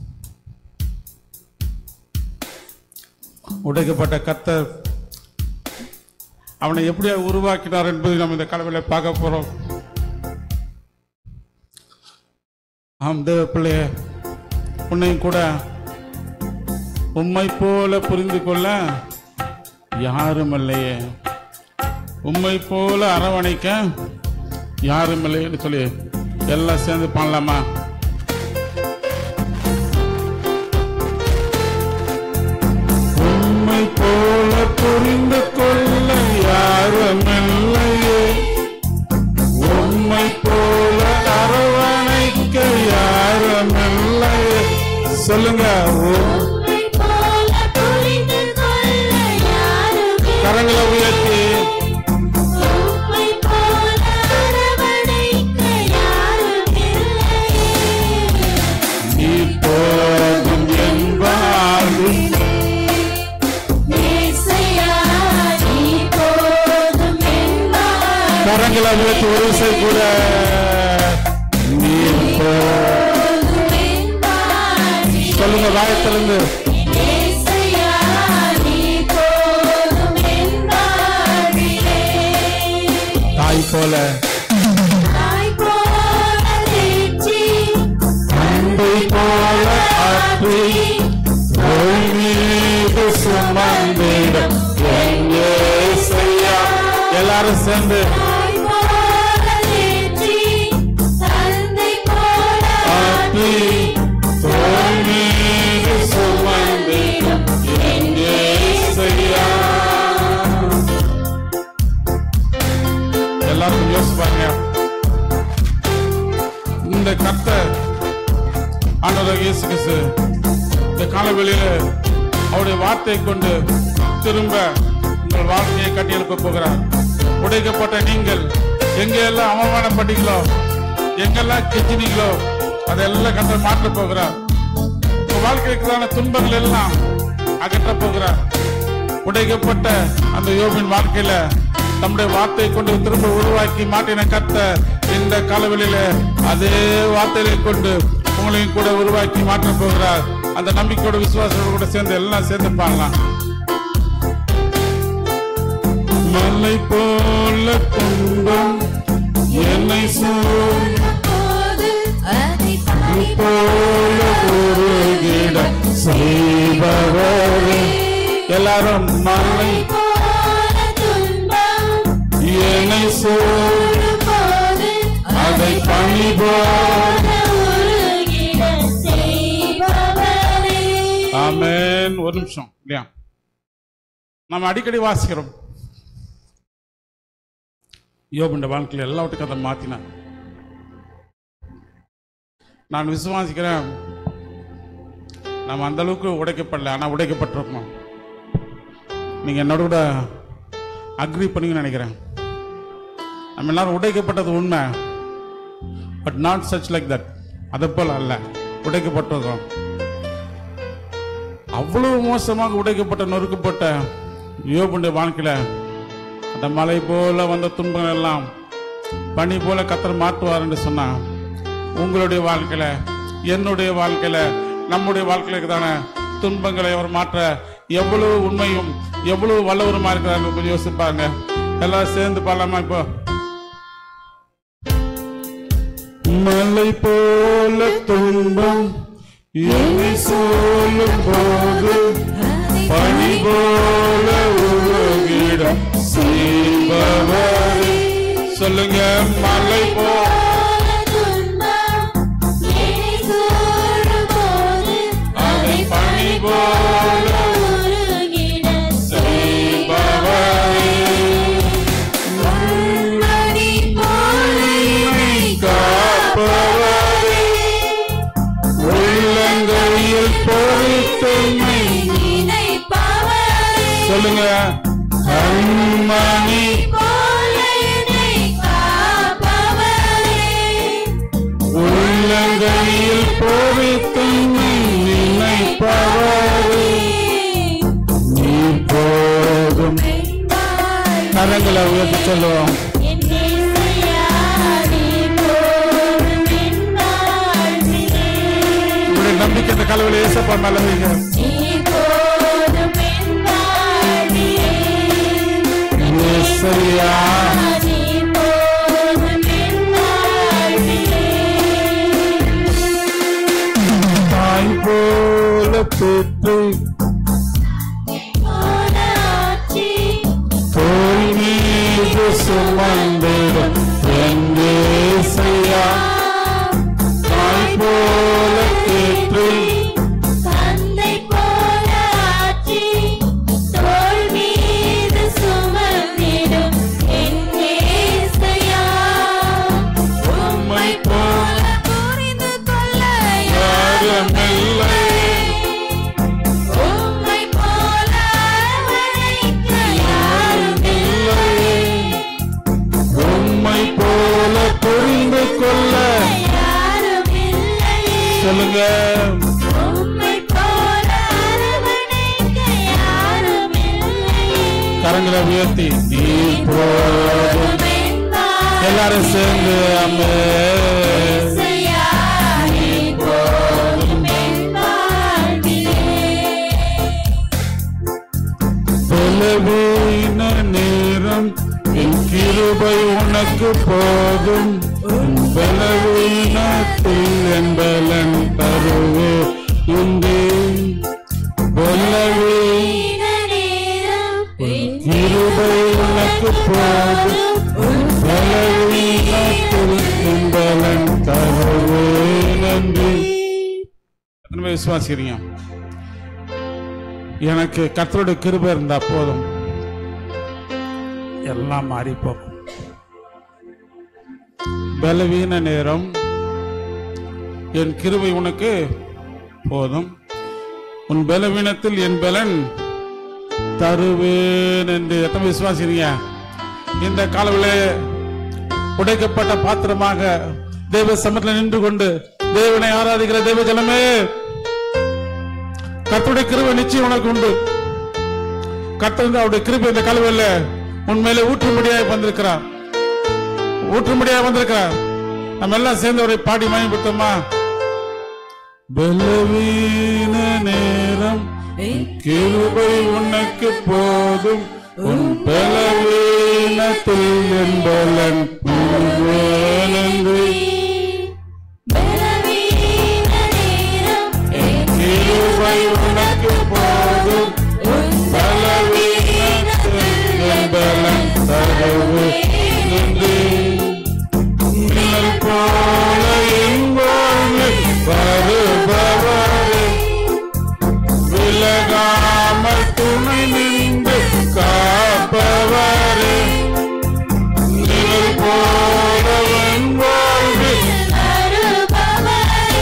A: உடைக்கப்பட்ட கத்தர் அவனை எப்படி உருவாக்கினார் என்பதை நம்ம இந்த கலவையில பார்க்க போறோம் ஆம் தேவ பிள்ளைய உன்னையும் கூட உம்மை போல புரிந்து கொள்ள யாரும் இல்லையே உம்மை போல அரவணைக்க யாரும் இல்லைன்னு சொல்லி எல்லாம் சேர்ந்து பண்ணலாமா உம்மை போல புரிந்து கொள்ள யாரும் இல்லையே உம்மை போல அரவணைக்க யாரும் இல்லையே சொல்லுங்க உம் கரங்களை உயர்த்தி நீ போதும் என்பார்கள் கரங்களை உயர்த்தி ஒரு விசை கூட நீ போ- சொல்லுங்க வாயத்திலிருந்து தாய் போல அன்பை போல ஆற்றி உன் மீது சுமந்திடும் என் இயேசையா. எல்லாரும் சேர்ந்து ஆற்றி உன் மீது சுமந்திடும் என் இயேசையா. எல்லாரும் யோசிப்பாங்க இந்த கர்த்தர் ஆண்டவர் இயேசு கிறிஸ்து இந்த காலவெளியில அவருடைய வார்த்தையை கொண்டு திரும்ப உங்கள் வாழ்க்கையை கட்டியெழுப்ப போகிறார் உடைக்கப்பட்ட நீங்கள் எங்கெல்லாம் அவமானப்பட்டீங்களோ எங்கெல்லாம் கெஞ்சினீங்களோ அதெல்லாம் கட்ட மாற்ற போகிறார் உங்க வாழ்க்கைக்கான துன்பங்கள் எல்லாம் அகற்ற போகிறார் உடைக்கப்பட்ட அந்த யோபின் வாழ்க்கையில தம்முடைய வார்த்தையை கொண்டு திரும்ப உருவாக்கி மாட்டின கத்த இந்த காலவெளியில அதே வார்த்தையை கொண்டு உங்களையும் கூட உருவாக்கி மாற்ற போகிறார் அந்த நம்பிக்கையோட விசுவாசத்தோட கூட சேர்ந்து எல்லாம் சேர்ந்து பாடலாம் மலை போல துன்பம் என்னை சூழ் போல உருகிட செய்பவரே எல்லாரும் மலை என்னை சூழ் அதை பணி போல ஆமென் ஒரு நிமிஷம் இல்லையா நம்ம அடிக்கடி வாசிக்கிறோம் யோபுண்ட வாழ்க்கையில் எல்லாவற்றுக்கும் அதை மாத்தினார் நான் விசுவாசிக்கிறேன் நம்ம அந்த அளவுக்கு உடைக்கப்படல ஆனால் உடைக்கப்பட்டிருக்கோம் நீங்க என்னோட கூட அக்ரி பண்ணீங்கன்னு நினைக்கிறேன் நம்ம எல்லாரும் உடைக்கப்பட்டது உண்மை but not such like that அதை போல அல்ல உடைக்கப்பட்டிருக்கோம் அவ்வளவு மோசமாக உடைக்கப்பட்ட நொறுக்கப்பட்ட யோபுடைய வாழ்க்கையில அந்த மலை போல வந்த துன்பங்கள் எல்லாம் பனி போல கத்தர் மாற்றுவார் என்று சொன்னா உங்களுடைய வாழ்க்கையில என்னுடைய வாழ்க்கையில நம்முடைய வாழ்க்கையில தானே துன்பங்களை அவர் மாற்ற எவ்வளவு உண்மையும் எவ்வளவு வல்லவருமா இருக்கிறார் கொஞ்சம் யோசிப்பாங்க எல்லாம் சேர்ந்து பாடலாமா இப்போ மலை போல துன்பம் என்னை சொல்லும் போது பனி போல உலகிடம் செய்பவரே சொல்லுங்க மலை போ அதை பனி போல செய்பவரே காப்பவரே உள்ளங்கையில் பொறித்தமை சொல்லுங்க கண்மணி உள்ளங்கையில் பொறித்தமை நினைப்பவரே நீ போதும் கரங்களை உயர்த்தி சொல்லுவோம் உங்களுடைய நம்பிக்கை இந்த கலவையில் ஏசப்பா மேல வைங்க ஏசையா தாய் போல பெற்று தோல் மீது சுமந்திடும் என் ஏசையா தாய் போல பெற்று
B: தந்தை போல ஆட்சி தோள் மீது சுமந்திடும் என் இயேசையா. உம்மை போல புரிந்து கொள்ள
A: யாருமில்லை.
B: உம்மை போல அரவணைக்க யாருமில்லை.
A: உம்மை போல புரிந்து கொள்ள
B: யாருமில்லை.
A: சொல்லுங்க
B: உம்மை போல அரவணைக்க யாருமில்லை.
A: கரங்களை உயர்த்தி நீ போதும் எல்லாரும் சேர்ந்து அம்மே
B: இசையா, நீ போதும் என் வாழ்விலே.
A: பலவீன நேரம் என் கிருபை உனக்கு போதும் உன் பலவீனத்தில் என் பலன் தருவே இங்கே பலவீ
B: நீல நேரம்
A: கிருபை உனக்கு போதும் உன் பலவீனத்தில் என் பலன் தருவே நன்றி எத்தனை பேர் விசுவாசிக்கிறீங்க எனக்கு கர்த்தருடைய கிருபை இருந்தா போதும் எல்லாம் மாறி போகும் பலவீன நேரம் என் கிருபை உனக்கு போதும் உன் பலவீனத்தில் என் பலன் தருவேன் என்று எத்தனை விசுவாசிக்கிறீங்க இந்த காலவிலே உடைக்கப்பட்ட பாத்திரமாக தேவ சமத்தில் நின்று கொண்டு தேவனை ஆராதிக்கிற தேவ ஜனமே கர்த்தருடைய கிருபை நிச்சயம் உனக்கு உண்டு கர்த்தர் வந்து அவருடைய கிருபை இந்த கலவையில் உண்மையிலே ஊற்றும்படியாக வந்திருக்கிறார் ஊற்றும்படியாக வந்திருக்கிறார் நம்ம எல்லாம் சேர்ந்து அவரை பாடி மயப்படுத்தோமா பலவீன நேரம் கிருபை உனக்கு போதும் உன் பலவீனத்தில் என் பலன் புரிவேனென்று
B: பலவீன நேரம்
A: கிருபை உனக்கு போதும் உன் பலவீனத்தில் என் பலன் தரவு நின்று நிழல் போல என் வாழ்வில் வருபவரே விலகாமல் துணை நின்று காப்பவரே நிழல் போல என் வாழ்வில்
B: வருபவரே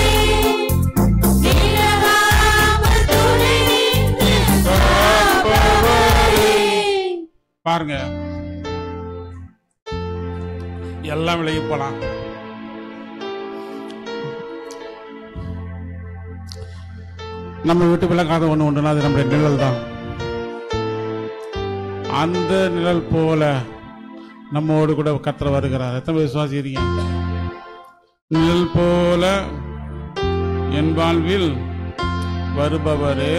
B: விலகாமல் துணை நின்று காப்பவரே
A: பாருங்க எல்லாம் விலகி போலாம் நம்ம விட்டு விலகாத ஒண்ணு உண்டுனா அது நம்முடைய நிழல் தான் அந்த நிழல் போல நம்மோடு கூட கத்திர வருகிறார் எத்தனை பேர் விசுவாசிக்கிறீங்க நிழல் போல என் வாழ்வில் வருபவரே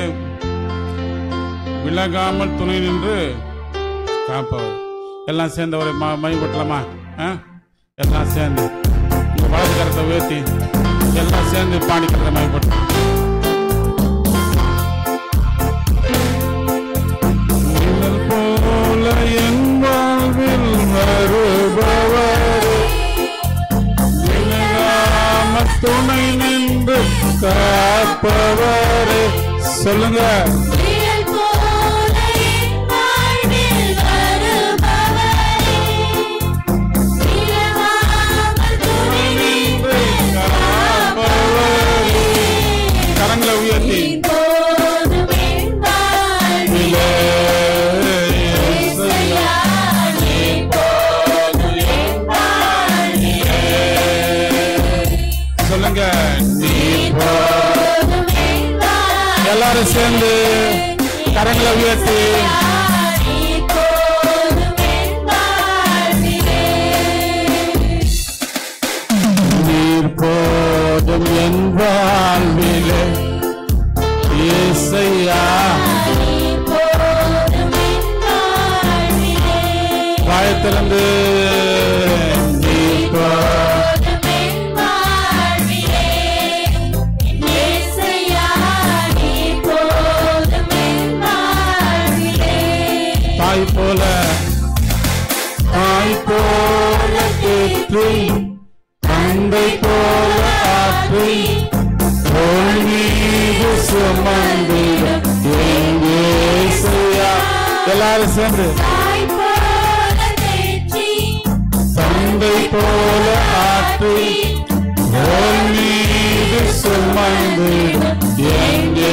A: விலகாமல் துணை நின்று காப்பவர் எல்லாம் சேர்ந்து ஒரு மைப்பட்டலாமா எல்லாம் சேர்ந்து இந்த வலது கரத்தை உயர்த்தி எல்லாம் சேர்ந்து பாடிக்கிறத மைப்பட்டலாம் நிழல் போல என் வாழ்வில் வருபவரே விலகாமல் துணை நின்று காப்பவரே சொல்லுங்க
B: நிழல் போல என் வாழ்வில் வருபவரே விலகாமல் துணை நின்று காப்பவரே
A: கரங்களை உயர்த்தி
B: இப்போதும் என் வாழ்வில் இயேசையா, இப்போதும் என் வாழ்வில்
A: சொல்லுங்க நீ போ.
B: இப்போதும் என் வாழ்வில்
A: எல்லாரும் சேர்ந்து கரங்களை உயர்த்தி
B: இப்போதும் என் வாழ்விலே
A: நீர் போதும் என் வாழ்விலே இயேசையா
B: இப்போதும் என் வாழ்விலே
A: வாயத்திலிருந்து நீர் போ
B: இப்போதும் என் வாழ்விலே இயேசையா இப்போதும் என் வாழ்விலே
A: தாய் போல தாய் போல தேற்றி தந்தை போல ஆற்றி தோள் மீது சுமந்திடும் எங்கே எல்லாரும் சேர்ந்து
B: தாய் போல தேற்றி
A: தந்தை போல ஆற்றி தோள் மீது சுமந்திடும் எங்கே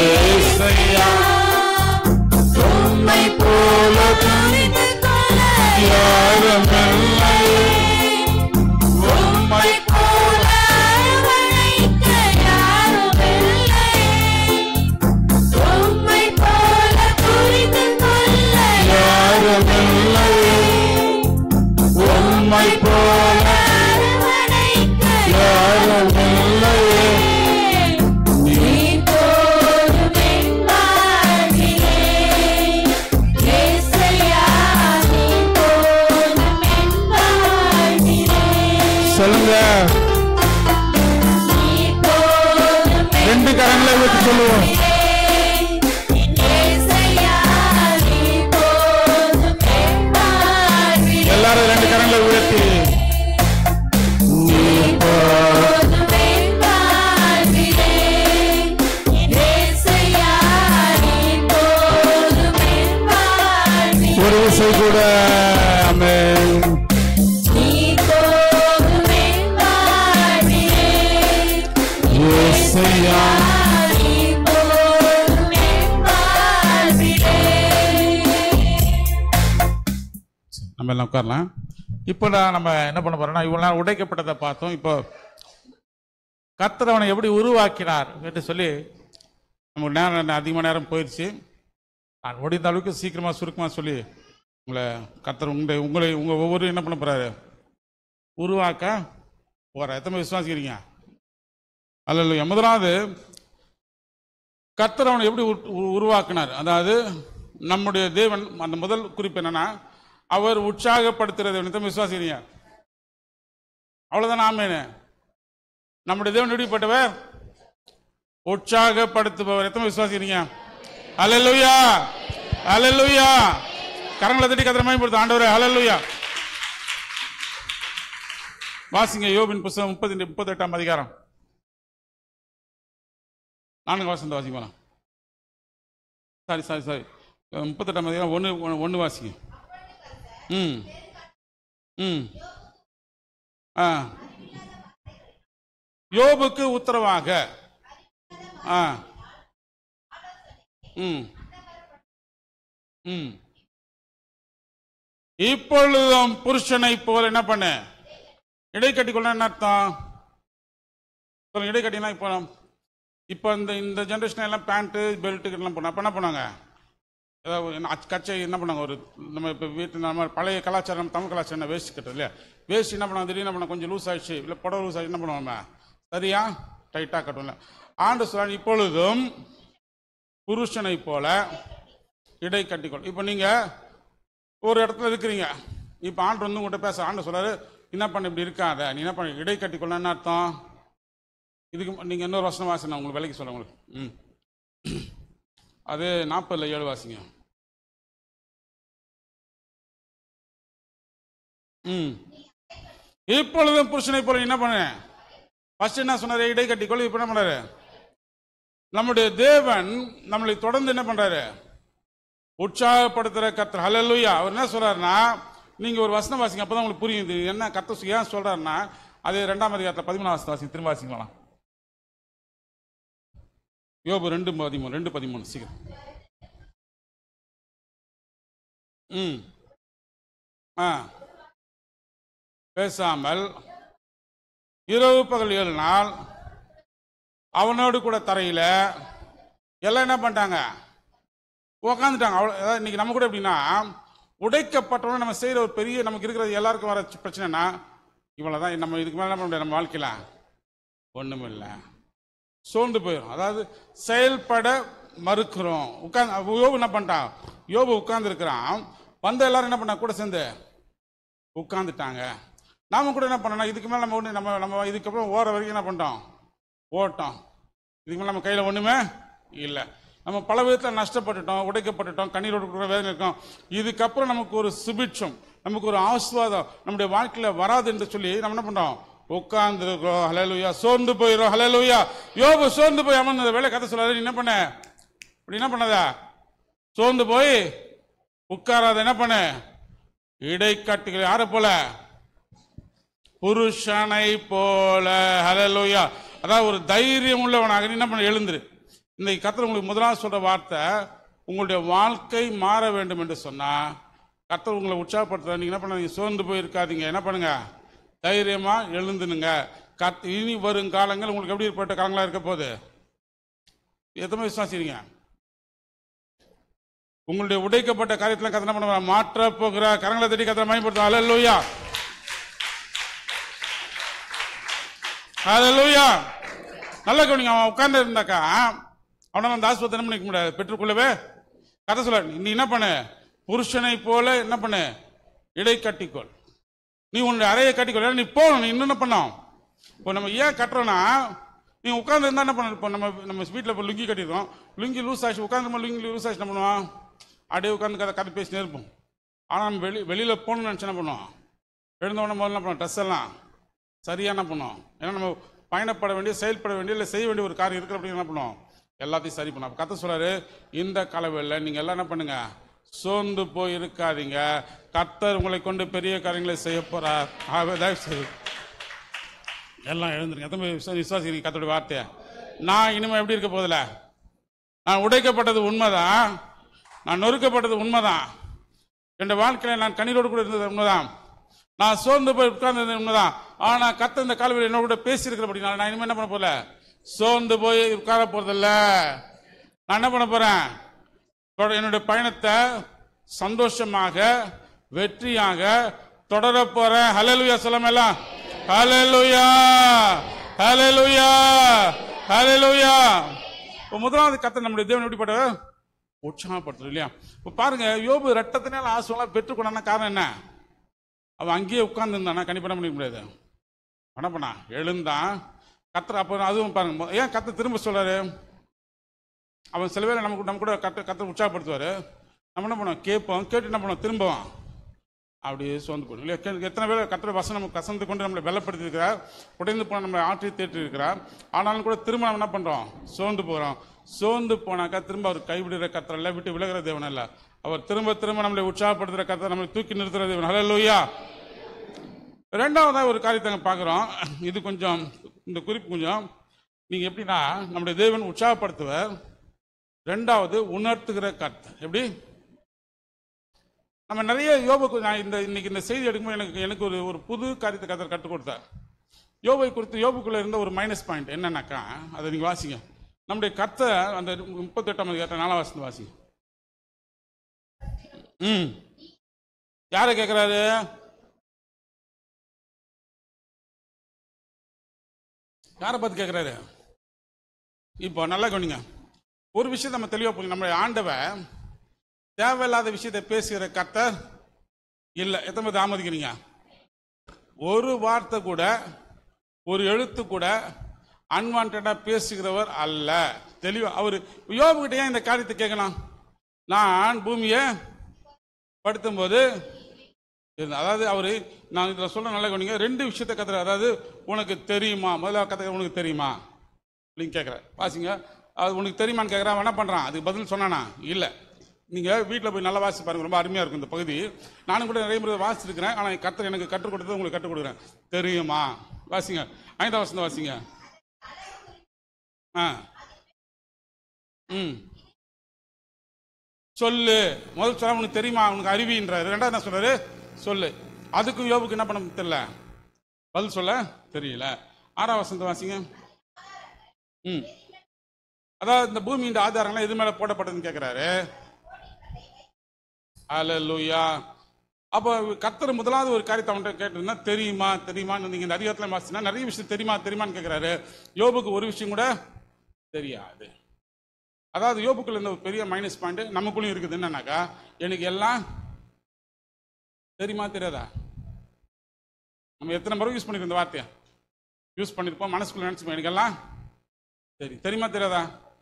A: உம்மை போல
B: புரிந்து கொள்ள
A: யாரும் இல்லை உம்மை
B: போல அரவணைக்க யாரும் இல்லை உம்மை போல புரிந்து கொள்ள
A: யாரும் இல்லை உம்மை போல
B: அரவணைக்க
A: யாரும் இல்லை நீ
B: இப்போதும் என் வாழ்விலே இயேசையா இப்போதும் என் வாழ்விலே
A: சொல்லுங்க
B: இப்போதும் என்
A: ரெண்டு கரங்களை வச்சு சொல்லுவோம்
B: இயேசையா இப்போதும் என் வாழ்விலே
A: எல்லாரும் ரெண்டு கரங்களை உயர்த்தி நீ போ
B: இப்போதும் என் வாழ்விலே இயேசையா இப்போதும் என் வாழ்விலே
A: ஒரு விசை கூட அமேன்
B: இப்போதும் என் வாழ்விலே
A: இயேசையா
B: இப்போதும் என் வாழ்விலே
A: நம்ம எல்லாம் உட்காரலாம் இப்போ நான் நம்ம என்ன பண்ண போறோம்னா இவ்வளவு நாள் உடைக்கப்பட்டதை பார்த்தோம் இப்போ கர்த்தர் அவனை எப்படி உருவாக்கினார் என்று சொல்லி நமக்கு நேரம் அதிகமான நேரம் போயிடுச்சு நான் முடிந்த அளவுக்கு சீக்கிரமா சுருக்கமா சொல்லி உங்களை கர்த்தர் உங்களை உங்களை உங்க ஒவ்வொரு என்ன பண்ண போறாரு உருவாக்க போற எத்தனை பேர் விசுவாசிக்கிறீங்க அல்ல முதலாவது கர்த்தர் அவனை எப்படி உரு- உரு- உருவாக்கினார் அதாவது நம்முடைய தேவன் அந்த முதல் குறிப்பு என்னன்னா அவர் உற்சாகப்படுத்துறது நிமித்தம் விசுவாசிக்கிறீங்க அவ்வளவுதான் ஆமேனு நம்முடைய தேவன் எப்படிப்பட்டவர் உற்சாகப்படுத்துபவர் எத்தனை விசுவாசிக்கிறீங்க அலலுயா அலலுயா கரங்களை தட்டி கத்திர மேம்படுத்த ஆண்டவரே அலலுயா வாசிங்க யோபின் புஸ்தகம் முப்பத்தி முப்பத்தி எட்டாம் அதிகாரம் நான்கு வாசந்த வாசிங்க போலாம் சாரி சாரி சாரி முப்பத்தெட்டாம் அதிகாரம் ஒன்று ஒன்று வாசிங்க ம் ம் ஆ யோபுக்கு உத்தரவாக ஆ ம் ம் இப்பொழுதும் புருஷனை போல என்ன பண்ண இடைக்கட்டி கொள்ள என்ன அர்த்தம் சொல்லுங்க இடைக்கட்டினா இப்போ இப்போ இந்த இந்த ஜென்ரேஷன் எல்லாம் பேண்ட்டு பெல்ட்டு எல்லாம் போனா அப்போ என்ன பண்ணாங்க ஏதாவது என்ன அச்ச- கச்சை என்ன பண்ணாங்க ஒரு நம்ம இப்போ வீட்டு நம்ம பழைய கலாச்சாரம் நம்ம தமிழ் கலாச்சாரம் என்ன வேஸ்ட் கட்டுறது இல்லையா வேஸ்ட் என்ன பண்ணாங்க திடீர்னு என்ன பண்ணாங்க கொஞ்சம் லூஸ் ஆயிடுச்சு இல்லை புடவை லூஸ் ஆயிடுச்சு என்ன பண்ணுவாங்க சரியா டைட்டாக கட்டுவோம்ல ஆண்டு சொல்றார் இப்பொழுதும் புருஷனை போல இடை கட்டிக்கொள் இப்போ நீங்க ஒரு இடத்துல இருக்கிறீங்க இப்போ ஆண்டு வந்து உங்கள்கிட்ட பேச ஆண்டு சொல்றாரு என்ன பண்ண இப்படி இருக்காத நீ என்ன பண்ண இடை கட்டிக்கொள்ள என்ன அர்த்தம் இதுக்கு நீங்க இன்னொரு வருஷம் வாசி நான் உங்களுக்கு விலைக்கு சொல்றேன் உங்களுக்கு ம் அது நாற்பதுல ஏழு வாசிங்க ம் இப்பொழுதும் புருஷனை போல என்ன பண்ண ஃபர்ஸ்ட் என்ன சொன்னாரு இடை கட்டிக்கொள் இப்போ என்ன பண்றாரு நம்முடைய தேவன் நம்மளை தொடர்ந்து என்ன பண்றாரு உற்சாகப்படுத்துற கர்த்தர் ஹalleluya அவர் என்ன சொல்றாருன்னா நீங்க ஒரு வசனம் வாசிங்க அப்பதான் உங்களுக்கு புரியும் இது என்ன கர்த்தர் ஏன் சொல்றாருன்னா அது ரெண்டாம் அதிகாரத்தில் பதிமூணாம் வசனம் வாசிங்க திரும்ப வாசிக்கலாம் யோபு ரெண்டு பதிமூணு ரெண்டு பதிமூணு சீக்கிரம் ம் ஆ பேசாமல் இரவு பகல் ஏழு நாள் அவனோடு கூட தரையில எல்லாம் என்ன பண்ணிட்டாங்க உக்காந்துட்டாங்க அவ்வளோ அதாவது இன்னைக்கு நம்ம கூட எப்படின்னா உடைக்கப்பட்டவன நம்ம செய்யற ஒரு பெரிய நமக்கு இருக்கிறது எல்லாருக்கும் வர பிரச்சனைனா இவ்வளவுதான் நம்ம இதுக்கு மேல என்ன பண்ண முடியாது நம்ம வாழ்க்கையில ஒண்ணும் இல்லை சோர்ந்து போயிடும் அதாவது செயல்பட மறுக்கிறோம் உட்காந்து யோபு என்ன பண்ணிட்டான் யோபு உட்கார்ந்து இருக்கிறான் வந்த எல்லாரும் என்ன பண்ணா கூட சேர்ந்து உட்காந்துட்டாங்க நாம கூட என்ன பண்ணோம்னா இதுக்கு மேல நம்ம ஒண்ணு நம்ம நம்ம இதுக்கப்புறம் ஓர வரைக்கும் என்ன பண்ணிட்டோம் ஓட்டோம் இதுக்கு மேல நம்ம கையில ஒண்ணுமே இல்லை நம்ம பல விதத்தில் நஷ்டப்பட்டுட்டோம் உடைக்கப்பட்டுட்டோம் கண்ணீரோடு கூட வேதனை இருக்கோம் இதுக்கப்புறம் நமக்கு ஒரு சுபிட்சம் நமக்கு ஒரு ஆஸ்வாதம் நம்முடைய வாழ்க்கையில வராது என்று சொல்லி நம்ம என்ன பண்றோம் உட்கார்ந்து இருக்கிறோம் ஹலலுயா சோர்ந்து போயிடும் ஹலலுயா யோபு சோர்ந்து போய் அமர்ந்த வேலை கதை சொல்லாது நீ என்ன பண்ண இப்படி என்ன பண்ணதா சோர்ந்து போய் உட்காராத என்ன பண்ண இடைக்காட்டுகள் யாரை போல புருஷனை போல ஹalleluya அதாவது ஒரு தைரியம் உள்ளவனாக நீ என்ன பண்ண எழுந்துரு இந்த கத்தர் உங்களுக்கு முதலாவது சொல்ற வார்த்தை உங்களுடைய வாழ்க்கை மாற வேண்டும் என்று சொன்னா கத்தர் உங்களை உற்சாகப்படுத்துற நீங்க என்ன பண்ணாதீங்க சோர்ந்து போய் இருக்காதீங்க என்ன பண்ணுங்க தைரியமா எழுந்துனுங்க கத் இனி வரும் காலங்கள் உங்களுக்கு எப்படி ஏற்பட்ட காலங்களா இருக்க போகுது எத்தனை விசுவாசிக்கிறீங்க உங்களுடைய உடைக்கப்பட்ட காரியத்தில் கத்தனை பண்ண மாற்ற போகிற கரங்களை தட்டி கத்தனை பயன்படுத்தும் அலல்லூயா அலல்லூயா நல்ல கவனிங்க அவன் உட்கார்ந்து இருந்தாக்கா அவனை அந்த ஆஸ்பத்திரி என்ன பண்ணிக்க முடியாது பெற்றுக்கொள்ளவே கதை சொல்ல நீ என்ன பண்ணு புருஷனை போல என்ன பண்ணு இடை கட்டிக்கொள் நீ உன்னுடைய அறையை கட்டிக்கொள்ள நீ போகணும் நீ இன்னும் என்ன பண்ணோம் இப்போ நம்ம ஏன் கட்டுறோன்னா நீ உட்கார்ந்து இருந்தா என்ன பண்ண இப்போ நம்ம நம்ம வீட்டில் இப்போ லுங்கி கட்டிருக்கோம் லுங்கி லூஸ் ஆச்சு உட்காந்து லுங்கி லூஸ் ஆச்சு என்ன பண்ணுவோம் அப்படியே உட்காந்து கதை கதை பேசினே இருப்போம் ஆனால் நம்ம வெளி வெளியில் போகணும்னு நினச்சி என்ன பண்ணுவோம் எழுந்த உடனே முதல்ல என்ன பண்ணுவோம் ட்ரெஸ் எல்லாம் சரியா என்ன பண்ணுவோம் ஏன்னா நம்ம பயணப்பட வேண்டிய செயல்பட வேண்டிய இல்லை செய்ய வேண்டிய ஒரு காரியம் இருக்கிற அப்படின்னு என்ன பண்ணுவோம் எல்லாத்தையும் சரி பண்ணும் அப்போ கத்த சொல்றாரு இந்த கலவையில் நீங்கள் எல்லாம் என்ன பண்ணுங்க சோர்ந்து போய் இருக்காதீங்க கர்த்தர் உங்களை கொண்டு பெரிய காரியங்களை செய்ய போறார் ஆகவே தயவு செய்து எல்லாம் எழுந்துருங்க எத்தனை பேர் விசுவா- விசுவாசிக்கிறீங்க கத்தோட வார்த்தையை நான் இனிமே எப்படி இருக்க போதில்ல நான் உடைக்கப்பட்டது உண்மைதான் நான் நொறுக்கப்பட்டது உண்மைதான் என் வாழ்க்கையில நான் கண்ணீரோடு கூட இருந்தது உண்மைதான் நான் சோர்ந்து போய் உட்கார்ந்தது உண்மைதான் ஆனா கத்த இந்த காலவில் என்னோட கூட பேசி இருக்கிறபடினால நான் இனிமே என்ன பண்ண போறல சோர்ந்து போய் உட்கார போறதில்ல நான் என்ன பண்ண போறேன் தொட- என்னுடைய பயணத்தை சந்தோஷமாக வெற்றியாக தொடர போறேன் ஹalleluya சொல்லமெல்லாம் ஹalleluya ஹalleluya ஹalleluya இப்போ முதலாவது கத்த நம்முடைய தேவன் எப்படிப்பட்ட உற்சாகப்படுத்துறது இல்லையா இப்போ பாருங்க யோபு ரத்தத்தினால ஆசுவலாம் பெற்றுக்கொண்டான காரணம் என்ன அவன் அங்கேயே உட்கார்ந்துருந்தானா கண்டிப்பாக என்ன பண்ணிக்க முடியாது என்ன பண்ணா எழுந்தான் கத்துற அப்போ அதுவும் பாருங்க மொ- ஏன் கத்த திரும்ப சொல்றாரு அவன் சில வேளை நமக்கு நம்ம கூட கத்த கத்த உற்சாகப்படுத்துவார் நம்ம என்ன பண்ணுவோம் கேட்போம் கேட்டு என்ன பண்ணுவோம் திரும்பவும் அப்படியே சோர்ந்து போடும் இல்லையா கே- எத்தனை பேர் கத்திர வசனம் நமக்கு கசந்து கொண்டு நம்மளை வெள்ளப்படுத்தி இருக்கிறார் உடைந்து போன நம்மளை ஆற்றி தேற்றி இருக்கிறார் ஆனாலும் கூட திரும்ப நம்ம என்ன பண்றோம் சோர்ந்து போறோம் சோர்ந்து போனாக்கா திரும்ப அவர் கைவிடுற கத்தர் இல்ல விட்டு விலகிற தேவன் அல்ல அவர் திரும்ப திரும்ப நம்மளை உற்சாகப்படுத்துற கத்தர் நம்மளை தூக்கி நிறுத்துற தேவன் ஹalleluya ரெண்டாவதா ஒரு காரியத்தை நாங்கள் பார்க்குறோம் இது கொஞ்சம் இந்த குறிப்பு கொஞ்சம் நீங்கள் எப்படின்னா நம்முடைய தேவன் உற்சாகப்படுத்துவர் ரெண்டாவது உணர்த்துகிற கர்த்தர் எப்படி நம்ம நிறைய யோபுக்கு நான் இந்த இன்னைக்கு இந்த செய்தி எடுக்கும்போது எனக்கு எனக்கு ஒரு ஒரு புது காரியத்தை கத்தர் கற்றுக் கொடுத்தார் யோபை குறித்து யோபுக்குள்ள இருந்த ஒரு மைனஸ் பாயிண்ட் என்னன்னாக்கா அதை நீங்கள் வாசிங்க நம்முடைய கர்த்தர் அந்த முப்பத்தெட்டாம் அதிகாரத்தை நாலாம் வாசத்து வாசிங்க ம் யாரை கேட்குறாரு யாரை பார்த்து கேட்குறாரு இப்போ நல்லா கவனிங்க ஒரு விஷயத்தை நம்ம தெளிவாக புரியும் நம்மளுடைய ஆண்டவன் தேவையில்லாத விஷயத்தை பேசுகிற கர்த்தர் இல்லை எத்தனை பேர் ஆமதிக்கிறீங்க ஒரு வார்த்தை கூட ஒரு எழுத்து கூட அன்வான்டா பேசுகிறவர் அல்ல தெளிவா அவர் யோபுகிட்ட ஏன் இந்த காரியத்தை கேட்கலாம் நான் பூமியை படுத்தும்போது இருந்தேன். அதாவது அவரு நான் இதில் சொல்ல நல்லா கவனிங்க ரெண்டு விஷயத்தை கத்துற அதாவது உனக்கு தெரியுமா முதல்ல கத்துக்க உனக்கு தெரியுமா அப்படின்னு கேட்குறேன் வாசிங்க அது உனக்கு தெரியுமான்னு கேட்குறான் அவன் என்ன பண்ணுறான் அதுக்கு பதில் சொன்னானா இல்லை நீங்கள் வீட்டில் போய் நல்லா வாசி பாருங்க ரொம்ப அருமையாக இருக்கும் இந்த பகுதி நானும் கூட நிறைய முறை வாசிச்சிருக்கிறேன் ஆனால் கர்த்தர் எனக்கு கற்றுக் கொடுத்தது உங்களுக்கு கற்றுக் கொடுக்குறேன் தெரியுமா வாசிங்க ஐந்தாம் வசந்த வாசிங்க ஆ ம் சொல்லு முதல் சொல்ல உனக்கு தெரியுமா உனக்கு அறிவின்றாரு ரெண்டாவது என்ன சொல்றாரு சொல்லு அதுக்கும் யோபுக்கு என்ன பண்ண தெரியல பதில் சொல்ல தெரியல ஆறாம் வசந்த வாசிங்க ம் அதாவது இந்த பூமியின் ஆதாரங்கள்லாம் எது மேல போடப்பட்டதுன்னு கேட்கிறாரு அல்லேலூயா அப்போ கர்த்தர் முதலாவது ஒரு காரியத்தை அவன்கிட்ட கேட்டிருந்தா தெரியுமா தெரியுமான்னு நீங்க இந்த அதிகாரத்தில் வாசினா நிறைய விஷயம் தெரியுமா தெரியுமான்னு கேட்கிறாரு யோபுக்கு ஒரு விஷயம் கூட தெரியாது அதாவது யோபுக்குள்ள இருந்த ஒரு பெரிய மைனஸ் பாயிண்ட் நமக்குள்ளயும் இருக்குது என்னன்னாக்கா எனக்கு எல்லாம் தெரியுமா தெரியாதா நம்ம எத்தனை முறை யூஸ் பண்ணிருக்கோம் இந்த வார்த்தையை யூஸ் பண்ணிருப்போம் மனசுக்குள்ள நினைச்சுப்போம் எனக்கு எல்லாம் சரி தெரியுமா தெரியாதா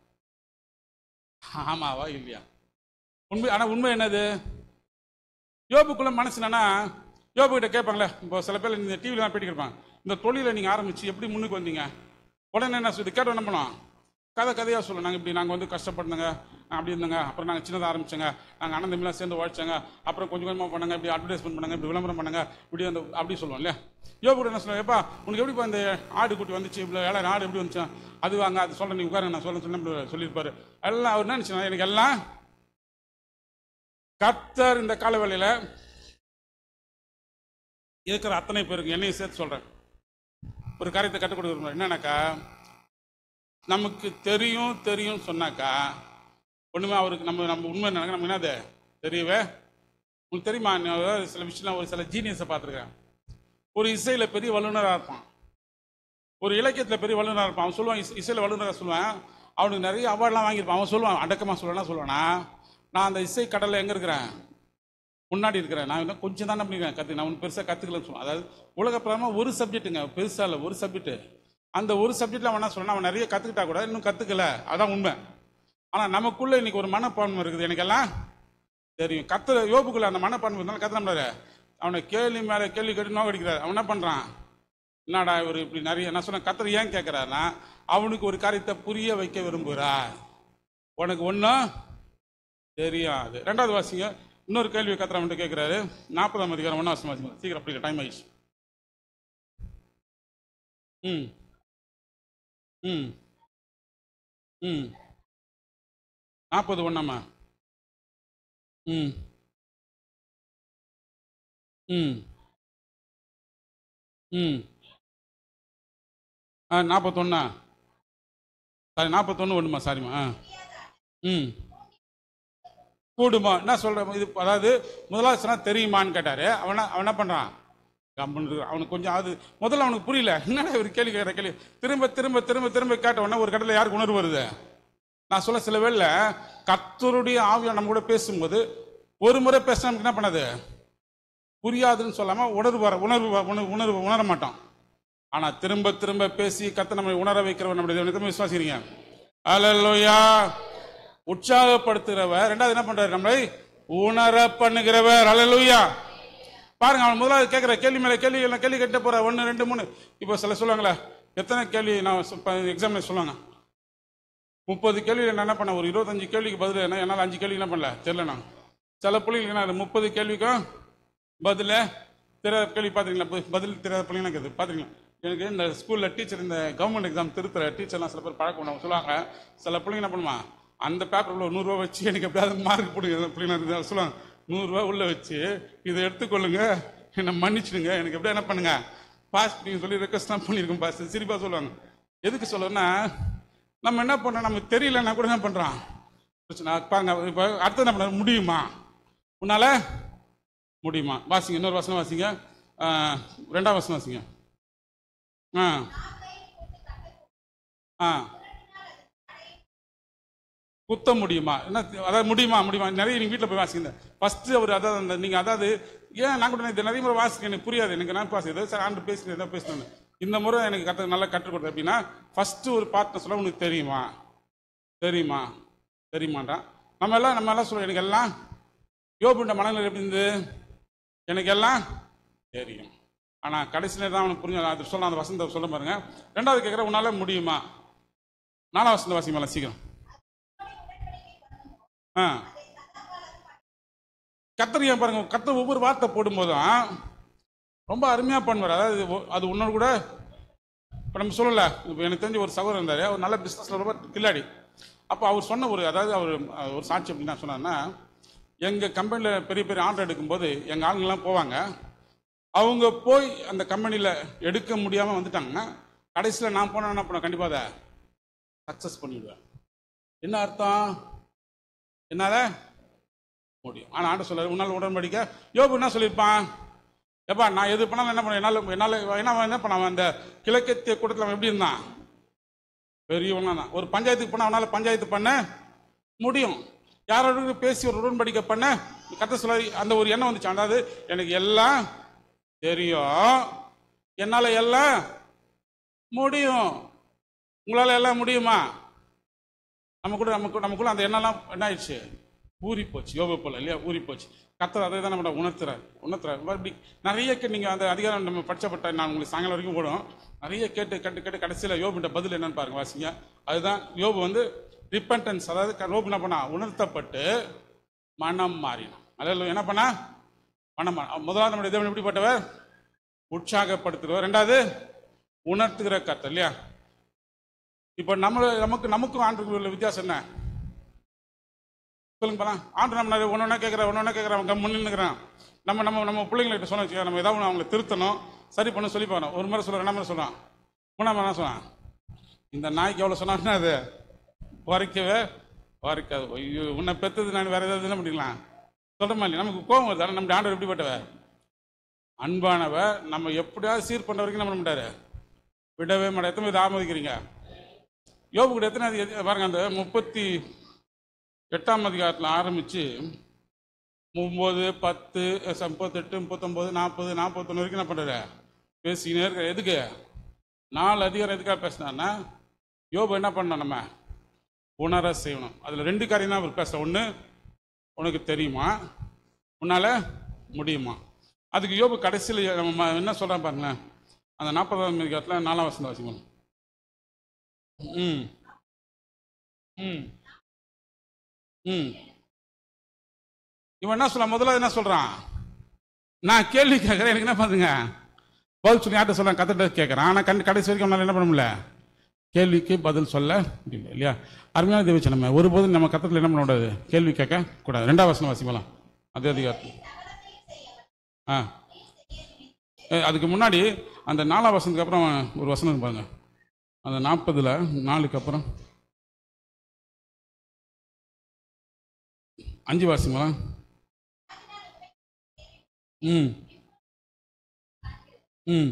A: ஆமாவா இல்லையா உண்மை ஆனா உண்மை என்னது யோபுக்குள்ள மனசு என்னன்னா யோபு கிட்ட கேட்பாங்களே இப்போ சில பேர் இந்த டிவிலாம் பேட்டி கேட்பாங்க இந்த தொழிலை நீங்க ஆரம்பிச்சு எப்படி முன்னுக்கு வந்தீங்க உடனே என்ன சொல்லி கேட்டு என்ன பண்ணுவோம் கதை கதையா சொல்லுவோம் நாங்கள் இப்படி நாங்கள் வந்து கஷ்டப்பட்டோங்க அப்படி இருந்தோங்க அப்புறம் நாங்கள் சின்னதாக ஆரம்பிச்சோங்க நாங்கள் அண்ணன் தம்பிலாம் சேர்ந்து உழைச்சாங்க அப்புறம் கொஞ்சம் கொஞ்சமாக பண்ணாங்க இப்படி அட்வர்டைஸ்மெண்ட் பண்ணாங்க இப்படி விளம்பரம் பண்ணாங்க இப்படி அந்த அப்படி சொல்லுவோம் இல்லையா யோபு கூட என்ன சொல்லுவேன் எப்பா உனக்கு எப்படி இந்த ஆடு குட்டி வந்துச்சு இவ்வளோ ஏழாயிரம் ஆடு எப்படி வந்துச்சு அது வாங்க அது சொல்கிறேன் நீ உட்கார நான் சொல்ல சொன்ன இப்படி சொல்லியிருப்பாரு எல்லாம் அவர் என்ன நினைச்சுனா எனக்கு எல்லாம் கர்த்தர் இந்த காலவேளையில இருக்கிற அத்தனை பேருக்கு என்னையும் சேர்த்து சொல்றேன் ஒரு காரியத்தை கற்றுக் கொடுக்குறோம் என்னன்னாக்கா நமக்கு தெரியும் தெரியும் சொன்னாக்கா ஒண்ணுமே அவருக்கு நம்ம நம்ம உண்மை நினைக்க நம்ம என்னது தெரியவே உங்களுக்கு தெரியுமா நான் ஒரு சில விஷயம் ஒரு சில ஜீனியஸை பார்த்துருக்கேன் ஒரு இசையில பெரிய வல்லுநராக இருப்பான் ஒரு இலக்கியத்தில் பெரிய வல்லுநராக இருப்பான் அவன் சொல்லுவான் இசை- இசையில வல்லுநராக சொல்லுவான் அவனுக்கு நிறைய அவார்ட்லாம் வாங்கியிருப்பான் அவன் சொல்லுவான் அடக்கமாக சொல்லலாம் சொல்லுவானா நான் அந்த இசை கடலில் எங்கே இருக்கிறேன் முன்னாடி இருக்கிறேன் நான் இன்னும் கொஞ்சம் தானே பண்ணிக்கிறேன் கற்று நான் ஒன்றும் பெருசாக கற்றுக்கலன்னு சொல்லுவேன் அதாவது உலக பிரதமாக ஒரு சப்ஜெக்ட்டுங்க பெருசாக இல்லை ஒரு சப்ஜெக்ட் அந்த ஒரு சப்ஜெக்ட்ல அவன் என்ன சொல்றான் அவன் நிறைய கற்றுக்கிட்டா கூட இன்னும் கற்றுக்கல அதான் உண்மை ஆனால் நமக்குள்ள இன்னைக்கு ஒரு மனப்பான்மை இருக்குது எனக்கெல்லாம் தெரியும் கத்து யோபுக்குள்ள அந்த மனப்பான்மை இருந்தாலும் கத்த நம்மளாரு அவனை கேள்வி மேலே கேள்வி கேட்டு நோக்கடிக்கிறார் அவன் என்ன பண்ணுறான் என்னடா இவர் இப்படி நிறைய நான் சொன்னேன் கத்தர் ஏன் கேட்குறாருன்னா அவனுக்கு ஒரு காரியத்தை புரிய வைக்க விரும்புகிறார் உனக்கு ஒன்றும் தெரியாது ரெண்டாவது வாசிங்க இன்னொரு கேள்வி கத்திர அவன்கிட்ட கேட்குறாரு நாற்பதாம் அதிகாரம் ஒன்றாம் வருஷம் வாசிங்க சீக்கிரம் அப்படி டைம் ஆயிடுச்சு ம் ம் ம் நாற்பது ஒன்றாம்மா ம் ம் ம் ஆ நாற்பத்தொன்னா சாரி நாற்பத்தொன்று ஒன்றுமா சாரிம்மா ஆ ம் கூடுமா என்ன சொல்ற இது அதாவது முதலாவது சொன்னா தெரியுமான்னு கேட்டாரு அவன அவன் என்ன பண்றான் கம்முன்னு இருக்கான். அவனுக்கு கொஞ்சம் அது முதல்ல அவனுக்கு புரியல என்னடா ஒரு கேள்வி கேட்குற கேள்வி திரும்ப திரும்ப திரும்ப திரும்ப கேட்ட உடனே ஒரு கடல யாருக்கு உணர்வு வருது நான் சொல்ல சில வேளை கத்தருடைய ஆவியா நம்ம கூட பேசும்போது ஒரு முறை பேச நமக்கு என்ன பண்ணாது புரியாதுன்னு சொல்லாம உணர்வு வர உணர்வு வ- உணர்வு உணர்வு உணர மாட்டோம் ஆனா திரும்ப திரும்ப பேசி கத்த நம்மை உணர வைக்கிறவர் நம்முடைய தேவனை விசுவாசிக்கிறீங்க அல்லேலூயா உற்சாகப்படுத்துகிறவர் ரெண்டாவது என்ன பண்றாரு நம்மளை உணர பண்ணுகிறவர் அல்லேலூயா பாருங்க அவன் முதலாவது கேட்கிற கேள்வி மேல கேள்வி எல்லாம் கேள்வி கேட்டு போற ஒன்னு ரெண்டு மூணு இப்போ சில சொல்லுவாங்களே எத்தனை கேள்வி நான் எக்ஸாம்ல சொல்லுவாங்க முப்பது கேள்வி நான் என்ன பண்ணேன் ஒரு இருபத்தஞ்சு கேள்விக்கு பதில் என்ன என்னால் அஞ்சு கேள்வி என்ன பண்ணல தெரியல நான் சில பிள்ளைங்களுக்கு என்ன முப்பது கேள்விக்கும் பதில் தெரியாத கேள்வி பார்த்துருங்களா ப- பதில் தெரியாத பிள்ளைங்க எனக்கு இது பார்த்துருங்களா எனக்கு இந்த ஸ்கூலில் டீச்சர் இந்த கவர்மெண்ட் எக்ஸாம் திருத்துற டீச்சர்லாம் சில பேர் பழக்கம் பண்ணுவாங்க சொல்லுவாங்க சில பிள்ளைங்க என்ன பண்ணுமா அந்த பேப்பரில் ஒரு நூறுரூவா வச்சு எனக்கு எப்படியாவது மார்க் போடுங்க பிள்ளைங்க இருந்தா சொல்லுவாங்க நூறுரூவா உள்ளே வச்சு இதை எடுத்துக்கொள்ளுங்க என்னை மன்னிச்சிடுங்க எனக்கு எப்படியா என்ன பண்ணுங்க பாஸ் நீங்கள் சொல்லி ரெக்வஸ்ட்லாம் பண்ணியிருக்கோம் பாஸ் சிரிப்பாக சொல்லுவாங்க எதுக்கு சொல்லணும்னா நம்ம என்ன பண்ணோம் நமக்கு தெரியலன்னா கூட என்ன பண்ணுறோம் பிரச்சனை பாருங்க இப்போ அடுத்து என்ன பண்ண முடியுமா உன்னால முடியுமா வாசிங்க இன்னொரு வசனம் வாசிங்க ஆ, ரெண்டாம் வசனம் வாசிங்க ஆ ஆ குத்த முடியுமா என்ன அதாவது முடியுமா முடியுமா நிறைய நீங்க வீட்டில் போய் வாசிங்க ஃபர்ஸ்ட் அவர் அதாவது அந்த நீங்க அதாவது ஏன் நான் கூட இது நிறைய முறை வாசிக்க எனக்கு புரியாது எனக்கு நான் வாசிக்கிறது சார் ஆண்டு பேசுகிறேன் ஏதோ பேசணும் இந்த முறை எனக்கு கற்று நல்லா கற்றுக் கொடுத்தது அப்படின்னா ஃபர்ஸ்ட் ஒரு பார்ட்னர் சொல்ல உனக்கு தெரியுமா தெரியுமா தெரியுமான்றான் நம்ம எல்லாம் நம்ம எல்லாம் சொல்லுவோம் எனக்கு எல்லாம் யோபுண்ட மனநிலை எப்படி இருந்தது எனக்கு எல்லாம் தெரியும் ஆனா கடைசியில தான் அவனுக்கு புரிஞ்சு அது சொல்ல அந்த வசந்த சொல்ல பாருங்க ரெண்டாவது கேட்குற உன்னால முடியுமா நாலாம் வசந்த வாசிங்க மேல சீக்கிரம் ஆ கத்தர் ஏன் பாருங்க கத்தர் ஒவ்வொரு வார்த்தை போடும்போதும் ரொம்ப அருமையா பண்ணுவார் அதாவது ஒ- அது உன்னோட கூட இப்போ நம்ம சொல்லல இப்போ எனக்கு தெரிஞ்ச ஒரு சகோதரர் இருந்தார் அவர் நல்ல பிஸ்னஸ்ல ரொம்ப கில்லாடி அப்போ அவர் சொன்ன ஒரு அதாவது அவர் அஹ், ஒரு சாட்சி அப்படின்னா சொன்னார்னா எங்கள் கம்பெனியில் பெரிய பெரிய ஆர்டர் எடுக்கும்போது எங்கள் ஆளுங்கெல்லாம் போவாங்க அவங்க போய் அந்த கம்பெனியில் எடுக்க முடியாமல் வந்துட்டாங்கன்னா கடைசியில் நான் போனேன் என்ன பண்ண கண்டிப்பாக அதை சக்ஸஸ் பண்ணிவிடுவேன் என்ன அர்த்தம் என்னால முடியும் ஆனால் ஆண்டு சொல்ல உன்னால் உடன்படிக்கை யோபு என்ன சொல்லியிருப்பான் எப்பா நான் எது பண்ணாலும் என்ன பண்ண என்னால் என்னால் என்ன அவன் என்ன பண்ண அவன் அந்த கிழக்கத்திய கூட்டத்தில் அவன் எப்படி இருந்தான் பெரியவனா தான் ஒரு பஞ்சாயத்துக்கு போனால் அவனால் பஞ்சாயத்து பண்ண முடியும் யாரோட பேசி ஒரு உடன்படிக்கை பண்ண கத்த சொல்ல அந்த ஒரு எண்ணம் வந்துச்சு அதாவது எனக்கு எல்லாம் தெரியும் என்னால் எல்லாம் முடியும் உங்களால் எல்லாம் முடியுமா நம்ம கூட நமக்கு நமக்குள்ள அந்த எண்ணெல்லாம் என்ன ஆயிடுச்சு ஊறி போச்சு யோகா போல இல்லையா ஊறி போச்சு கத்தர் அதை தான் நம்ம உணர்த்துறாரு உணர்த்துறாரு இப்படி நிறைய கே- நீங்க அந்த அதிகாரம் நம்ம படிச்சப்பட்ட நான் உங்களுக்கு சாயங்காலம் வரைக்கும் போடும் நிறைய கேட்டு கேட்டு கேட்டு கடைசியில் யோபுன்ற பதில் என்னன்னு பாருங்க வாசிங்க அதுதான் யோபு வந்து ரிப்பன்டன்ஸ் அதாவது க- யோபு என்ன பண்ணா உணர்த்தப்பட்டு மனம் மாறினான் அதில் என்ன பண்ணா மனம் மாறினான். முதலாவது நம்முடைய தேவன் எப்படிப்பட்டவர் உற்சாகப்படுத்துகிறவர் ரெண்டாவது உணர்த்துகிற கர்த்தர் இல்லையா இப்போ நம்ம நமக்கு நமக்கும் ஆண்டுக்கு உள்ள வித்தியாசம் என்ன சொல்லுங்க பாலாம் ஆண்டு நம்ம நிறைய ஒன்று ஒன்றா கேட்குற ஒன்று ஒன்றா கேட்குற அவன் கம்மு நின்னுக்கிறான் நம்ம நம்ம நம்ம பிள்ளைங்கள்கிட்ட சொன்ன வச்சுக்க நம்ம ஏதாவது ஒண்ணு அவங்களை திருத்தணும் சரி பண்ண சொல்லி போகணும் ஒரு முறை சொல்ல ரெண்டாம் முறை சொல்கிறான் மூணாம் முறை என்ன சொன்னான் இந்த நாய்க்கு எவ்வளோ சொன்னான்னா அது வரைக்கவே வரைக்காது ஐயோ உன்னை பெத்தது நான் வேற ஏதாவது என்ன பண்ணிக்கலாம் சொல்கிறோமா இல்லையா நமக்கு கோவம் வருது ஆனால் நம்ம ஆண்டவர் எப்படிப்பட்டவ அன்பானவ நம்ம எப்படியாவது சீர் பண்ணுற வரைக்கும் நம்ம பண்ண மாட்டாரு விடவே மாட்டேன் எத்தனை பேர் ஆமதிக்கிறீங்க யோபு கூட எத்தனை அதி- பாருங்க அந்த முப்பத்தி எட்டாம் அதிகாரத்தில் ஆரம்பித்து ஒம்பது பத்து அஹ், முப்பத்தெட்டு முப்பத்தொம்போது நாற்பது நாற்பத்தொன்று வரைக்கும் என்ன பண்ணுற பேசிக்கினே இருக்க எதுக்கு நாலு அதிகாரம் எதுக்காக பேசினான்னா யோபு என்ன பண்ணோம் நம்ம உணர செய்யணும் அதில் ரெண்டு காரியம் தான் அவர் பேச ஒன்று உனக்கு தெரியுமா உன்னால் முடியுமா அதுக்கு யோபு கடைசியில் நம்ம ம- என்ன சொல்கிறான் பாருங்களேன் அந்த நாற்பதாம் அதிகாரத்தில் நாலாம் வசந்த வாசிக்கணும் ம் ம் ம் இவன் என்ன சொல்ல முதல்ல என்ன சொல்றான் நான் கேள்வி கேட்கறேன் எனக்கு என்ன பண்ணுங்க பதில் சொல்லி யார்கிட்ட சொல்ல கத்திட்ட கேட்கறேன் ஆனால் கண்டு கடைசி வரைக்கும் நம்மளால என்ன பண்ண முடியல கேள்விக்கு பதில் சொல்ல முடியல இல்லையா அருமையான தேவச்சு நம்ம ஒருபோதும் நம்ம கத்தத்தில் என்ன பண்ண கூடாது கேள்வி கேட்க கூடாது ரெண்டாம் வசனம் வாசிக்கலாம் அதே அதிகாரத்தில் ஆ ஏ, அதுக்கு முன்னாடி அந்த நாலாம் வசனத்துக்கு அப்புறம் ஒரு வசனம் இருக்கு பாருங்க அந்த நாற்பதுல நாலுக்கு அப்புறம் அஞ்சு வாசிங்களா ம் ம்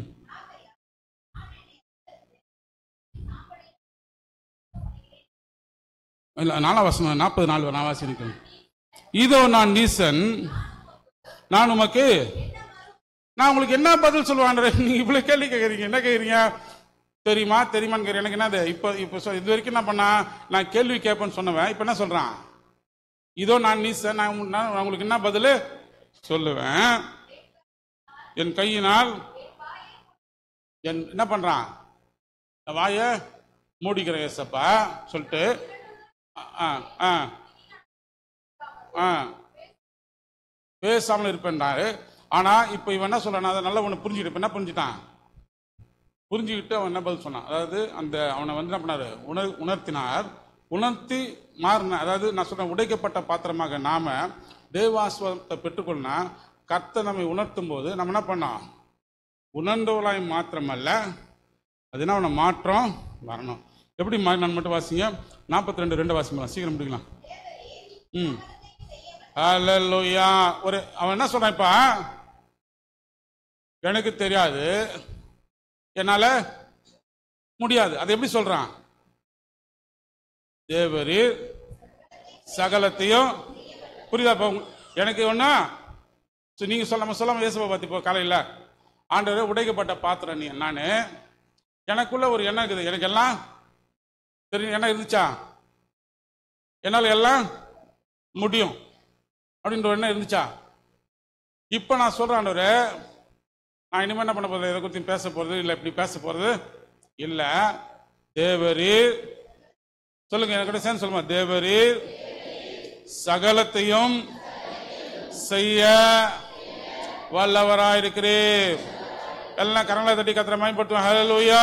A: இல்லை நாலாம் வசனம் நாற்பது நாலு நான் வாசிக்கிறேன் இதோ நான் நீசன் நான் உமக்கு நான் உங்களுக்கு என்ன பதில் சொல்லுவான் நீங்க இவ்வளவு கேள்வி கேட்குறீங்க என்ன கேட்குறீங்க தெரியுமா தெரியுமான்னு கேட்குறேன் எனக்கு என்னது இப்போ இப்போ சொ- இது வரைக்கும் என்ன பண்ணா நான் கேள்வி கேட்பேன்னு சொன்னவன் இப்போ என்ன சொல்றான் இதோ நான் நீசன் நான் உங்க- நான் உங்களுக்கு என்ன பதில் சொல்லுவேன் என் கையினால் என் என்ன பண்றான் என் வாயை மூடிக்கிறேன் ஏசப்பா சொல்லிட்டு ஆ ஆ ஆ பேசாமல் இருப்பேன்றாரு ஆனா இப்போ இவன் என்ன சொல்றான் அதை நல்லா ஒன்று புரிஞ்சுக்கிட்டு இப்ப என்ன புரிஞ்சுட்டான் புரிஞ்சுக்கிட்டு அவன் என்ன பதில் சொன்னான் அதாவது அந்த அவனை வந்து என்ன பண்ணாரு உணர் உணர்த்தினார் உணர்த்தி மாறின அதாவது நான் சொல்றேன் உடைக்கப்பட்ட பாத்திரமாக நாம தேவாஸ்வத்தை பெற்றுக்கொள்ளனா கர்த்தர் நம்மை உணர்த்தும் போது நம்ம என்ன பண்ணோம் உணர்ந்தவளாய் மாத்திரமல்ல அது என்ன அவனை மாற்றம் வரணும் எப்படி மாறினான்னு மட்டும் வாசிங்க நாற்பத்தி ரெண்டு ரெண்டு வாசிக்கலாம் சீக்கிரம் முடிக்கலாம் ம் அல்லேலூயா ஒரு அவன் என்ன சொல்றான் இப்ப எனக்கு தெரியாது என்னால முடியாது அது எப்படி சொல்றான் தேவரீர் சகலத்தையும் புரியுதா இப்போ உங்க- எனக்கு ஒண்ணா சரி, நீங்க சொல்லாம சொல்லாம இயேசுவை பத்தி இப்போ காலையில் ஆண்டவர் உடைக்கப்பட்ட பாத்திரம் நீ நான் எனக்குள்ள ஒரு எண்ணம் இருக்குது எனக்கு எல்லாம் தெரியும் என்ன இருந்துச்சா என்னால் எல்லாம் முடியும் அப்படின்ற ஒரு எண்ணம் இருந்துச்சா இப்போ நான் சொல்றேன் ஆண்டவரே நான் இனிமேல் என்ன பண்ண போறது இதை குறித்து பேச போறது இல்லை இப்படி பேச போறது இல்லை தேவரீர் சொல்லுங்க எனக்கு சேர்ந்து சொல்லுமா தேவரீர் சகலத்தையும் செய்ய வல்லவராயிருக்கிறீர் எல்லாம் கரங்களை தட்டி கத்திர பயன்படுத்துவோம் ஹalleluya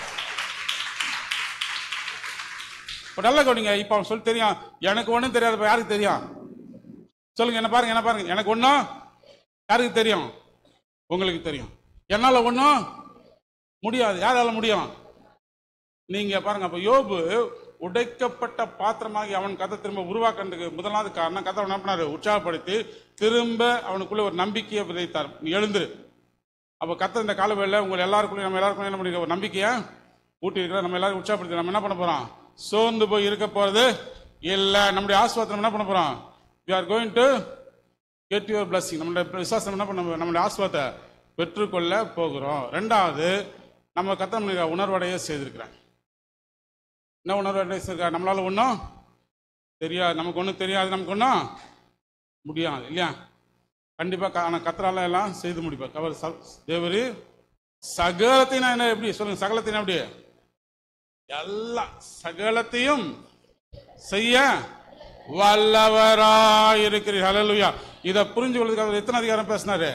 A: இப்ப நல்லா கவனிங்க இப்ப அவன் சொல்லி தெரியும் எனக்கு ஒண்ணும் தெரியாது இப்ப யாருக்கு தெரியும் சொல்லுங்க என்ன பாருங்க என்ன பாருங்க எனக்கு ஒண்ணும் யாருக்கு தெரியும் உங்களுக்கு தெரியும் என்னால ஒண்ணும் முடியாது யாரால முடியும் நீங்க பாருங்க அப்ப யோபு உடைக்கப்பட்ட பாத்திரமாகி அவன் கதை திரும்ப உருவாக்குறதுக்கு முதலாவது காரணம் கதை என்ன பண்ணாரு உற்சாகப்படுத்தி திரும்ப அவனுக்குள்ள ஒரு நம்பிக்கையை விதைத்தார் நீ எழுந்துரு அப்ப கத்த இந்த காலவேளை உங்க எல்லாருக்குள்ளயும் நம்ம எல்லாருக்கும் என்ன பண்ணிருக்க ஒரு நம்பிக்கையை ஊட்டி இருக்கிற நம்ம எல்லாரும் உற்சாகப்படுத்தி நம்ம என்ன பண்ண போறோம் சோர்ந்து போய் இருக்க போறது இல்ல நம்முடைய ஆஸ்வாதம் நம்ம என்ன பண்ண போறோம் we are going to get your blessing நம்மளுடைய விசுவாசம் என்ன பண்ண நம்மளுடைய ஆஸ்வாதத்தை பெற்றுக்கொள்ள போகிறோம் ரெண்டாவது நம்ம கத்த உணர்வடைய செய்திருக்கிறாங்க என்ன உணர்வடைய செய்திருக்காங்க நம்மளால ஒன்றும் தெரியாது நமக்கு ஒன்றும் தெரியாது நமக்கு ஒன்றும் முடியாது இல்லையா கண்டிப்பா க- ஆனா கத்தரால எல்லாம் செய்து முடிப்பார் கவர் தேவரு சகலத்தையும் என்ன எப்படி சொல்லுங்க சகலத்தையும் எப்படி எல்லாம் சகலத்தையும் செய்ய வல்லவராயிருக்கிறீர் ஹalleluya இத புரிஞ்சு கொள்றதுக்கு அவர் எத்தனை அதிகாரம் பேசினாரு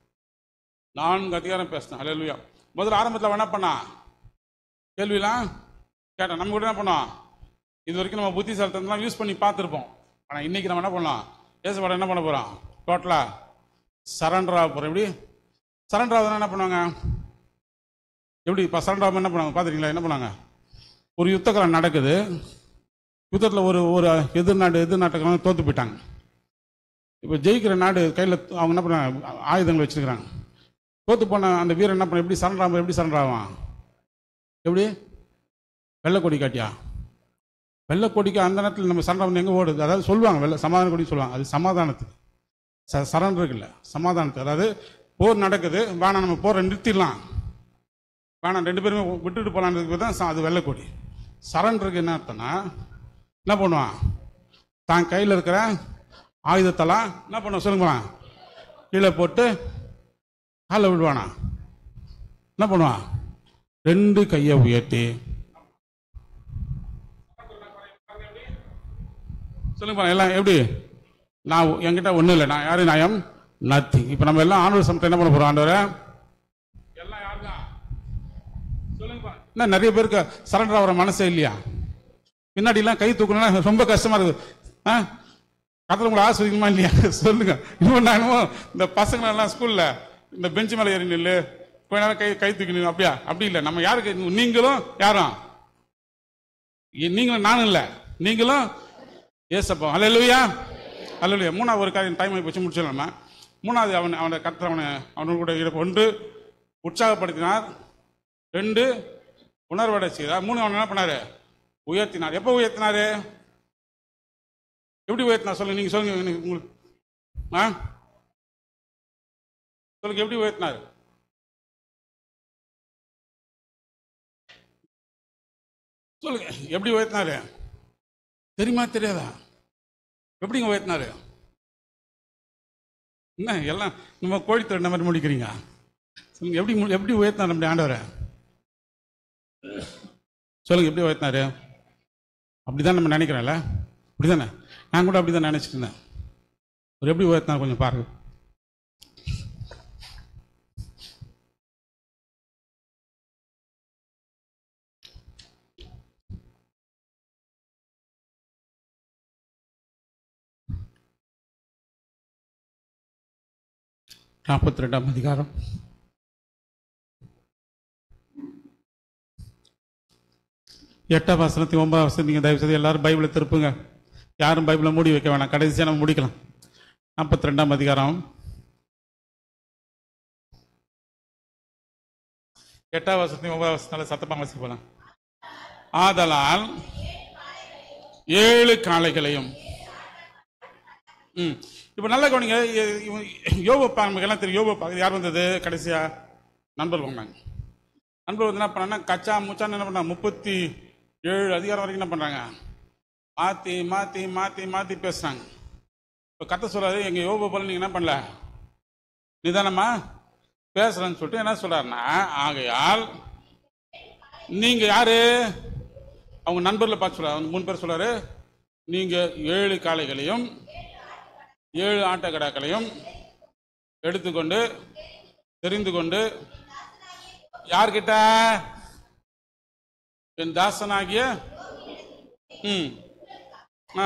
A: நான்கு அதிகாரம் பேசினார் ஹalleluya முதல்ல ஆரம்பத்தில் அவன் என்ன பண்ணா கேள்விலாம் கேட்டான் நம்ம கூட என்ன பண்ணோம் இது வரைக்கும் நம்ம புத்திசாலித்தனம்லாம் யூஸ் பண்ணி பார்த்துருப்போம் ஆனால் இன்னைக்கு நம்ம என்ன பண்ணலாம் ஏசப்பாட என்ன பண்ண போகிறோம் டோட்டலா சரண்டர் ஆக போகிறோம் எப்படி சரண்டர் ஆகுதுன்னா என்ன பண்ணுவாங்க எப்படி இப்போ சரண்டர் ஆகாம என்ன பண்ணுவாங்க பார்த்துருக்கீங்களா என்ன பண்ணுவாங்க ஒரு யுத்தக்காலம் நடக்குது யுத்தத்தில் ஒரு ஒரு எதிர் நாடு எதிர் நாட்டுக்காரங்க தோத்து போயிட்டாங்க இப்போ ஜெயிக்கிற நாடு கையில் அவங்க என்ன பண்ணாங்க ஆயுதங்கள் வச்சிருக்கிறாங்க தோத்து போன அந்த வீரன் என்ன பண்ண எப்படி சரண்டர் ஆகும் எப்படி சரண்டர் ஆவான் எப்படி வெள்ளை கொடி காட்டியா வெள்ளை கொடிக்கு அந்த நேரத்தில் நம்ம சண்டை எங்கே ஓடுது அதாவது சொல்லுவாங்க வெள்ளை சமாதான கொடி சொல்லுவாங்க அது சமாதானத்துக்கு ச சரண்டருக்கு இல்லை சமாதானத்துக்கு அதாவது போர் நடக்குது வேணாம் நம்ம போரை நிறுத்திடலாம் வேணாம் ரெண்டு பேருமே விட்டுட்டு போகலான்றதுக்கு தான் ச- அது வெள்ளை கொடி சரண்டருக்கு என்ன அர்த்தம்னா என்ன பண்ணுவான் தான் கையில் இருக்கிற ஆயுதத்தெல்லாம் என்ன பண்ணுவான் சொல்லுங்களேன் கீழே போட்டு காலை விடுவானா என்ன பண்ணுவான் ரெண்டு கையை உயர்த்தி சொல்லுங்க பாருங்க, எல்லாம் எப்படி நான் என்கிட்ட ஒண்ணும் இல்லை நான் யாரு நான் எம் நத்திங் இப்போ நம்ம எல்லாம் ஆண்டவர் சமத்தை என்ன பண்ண போறோம் ஆண்டவரை எல்லாம் யாருதான் சொல்லுங்க பாருங்க. என்ன நிறைய பேருக்கு சரண்டர் ஆகிற மனசே இல்லையா பின்னாடி எல்லாம் கை தூக்கணும்னா ரொம்ப கஷ்டமா இருக்கு ஆ கத்திர உங்களை ஆஸ்வதிக்குமா இல்லையா சொல்லுங்க இன்னும் நான் என்னமோ இந்த பசங்க எல்லாம் ஸ்கூல்ல இந்த பெஞ்ச் மேல ஏறி நில்லு கொஞ்ச நேரம் கை கை தூக்கி நில்லு அப்படியா அப்படி இல்லை நம்ம யாருக்கு நீங்களும் யாரும் இ- நீங்களும் நானும் இல்லை நீங்களும் ஏசப்பா அல்லையா அல்லையா மூணாவது ஒரு காரியம் டைம் வச்சு முடிச்சிடலாமா மூணாவது அவன் அவனை கத்திர அவனை அவனோட கூட இரு- ஒன்று உற்சாகப்படுத்தினார் ரெண்டு உணர்வடை செய்தார் மூணு அவன் என்ன பண்ணாரு உயர்த்தினார் எப்போ உயர்த்தினாரு எப்படி உயர்த்தினார் சொல்லுங்க நீங்க சொல்லுங்க எனக்கு உங்களுக்கு ஆ சொல்லுங்க எப்படி உயர்த்தினார் சொல்லுங்க எப்படி உயர்த்தினாரு தெரியுமா தெரியாதா எப்படிங்க உயர்த்தினாரு என்ன எல்லாம் நம்ம கோழி தொழில் மாதிரி முடிக்கிறீங்க சொல்லுங்க எப்படி மு- எப்படி உயர்த்தினார் நம்முடைய ஆண்டவரை சொல்லுங்க எப்படி உயர்த்தினாரு அப்படிதான் நம்ம நினைக்கிறோம்ல அப்படிதானே நான் கூட அப்படிதான் நினைச்சிட்டு இருந்தேன் ஒரு எப்படி உயர்த்தினார் கொஞ்சம் பாருங்க நாற்பத்தி ரெண்டாம் அதிகாரம் எட்டாம் வசனத்தையும் ஒன்பதாம் வசனம் நீங்கள் தயவு செய்து எல்லாரும் பைபிளை திருப்புங்க யாரும் பைபிளை மூடி வைக்க வேணாம் கடைசியாக நம்ம முடிக்கலாம் நாற்பத்தி ரெண்டாம் அதிகாரம் எட்டாம் வசனத்தையும் ஒன்பதாம் வசனத்தால சத்தமாக வாசிக்க போலாம் ஆதலால் ஏழு காளைகளையும் ம் இப்போ நல்லா கவனிங்க இ- இவன் யோபு பா நமக்கு எல்லாம் தெரியும் யோபு பா யார் வந்தது கடைசியா நண்பர் வந்தாங்க நண்பர் வந்து என்ன பண்ணாங்கன்னா கச்சா முச்சான்னு என்ன பண்ணாங்க முப்பத்தி ஏழு அதிகாரம் வரைக்கும் என்ன பண்ணுறாங்க மாற்றி மாற்றி மாற்றி மாற்றி பேசுகிறாங்க இப்போ கத்த சொல்றாரு எங்கள் யோபு போல நீங்கள் என்ன பண்ணல நிதானமா பேசுகிறேன்னு சொல்லிட்டு என்ன சொல்கிறாருன்னா ஆகையால் நீங்கள் யாரு அவங்க நண்பர்ல பார்த்து சொல்றாரு அவங்க மூணு பேர் சொல்றாரு நீங்கள் ஏழு காளைகளையும் ஏழு ஆட்டக்கடாக்களையும் எடுத்துக்கொண்டு தெரிந்து கொண்டு யார்கிட்ட என் தாசனாகிய ம் ஆ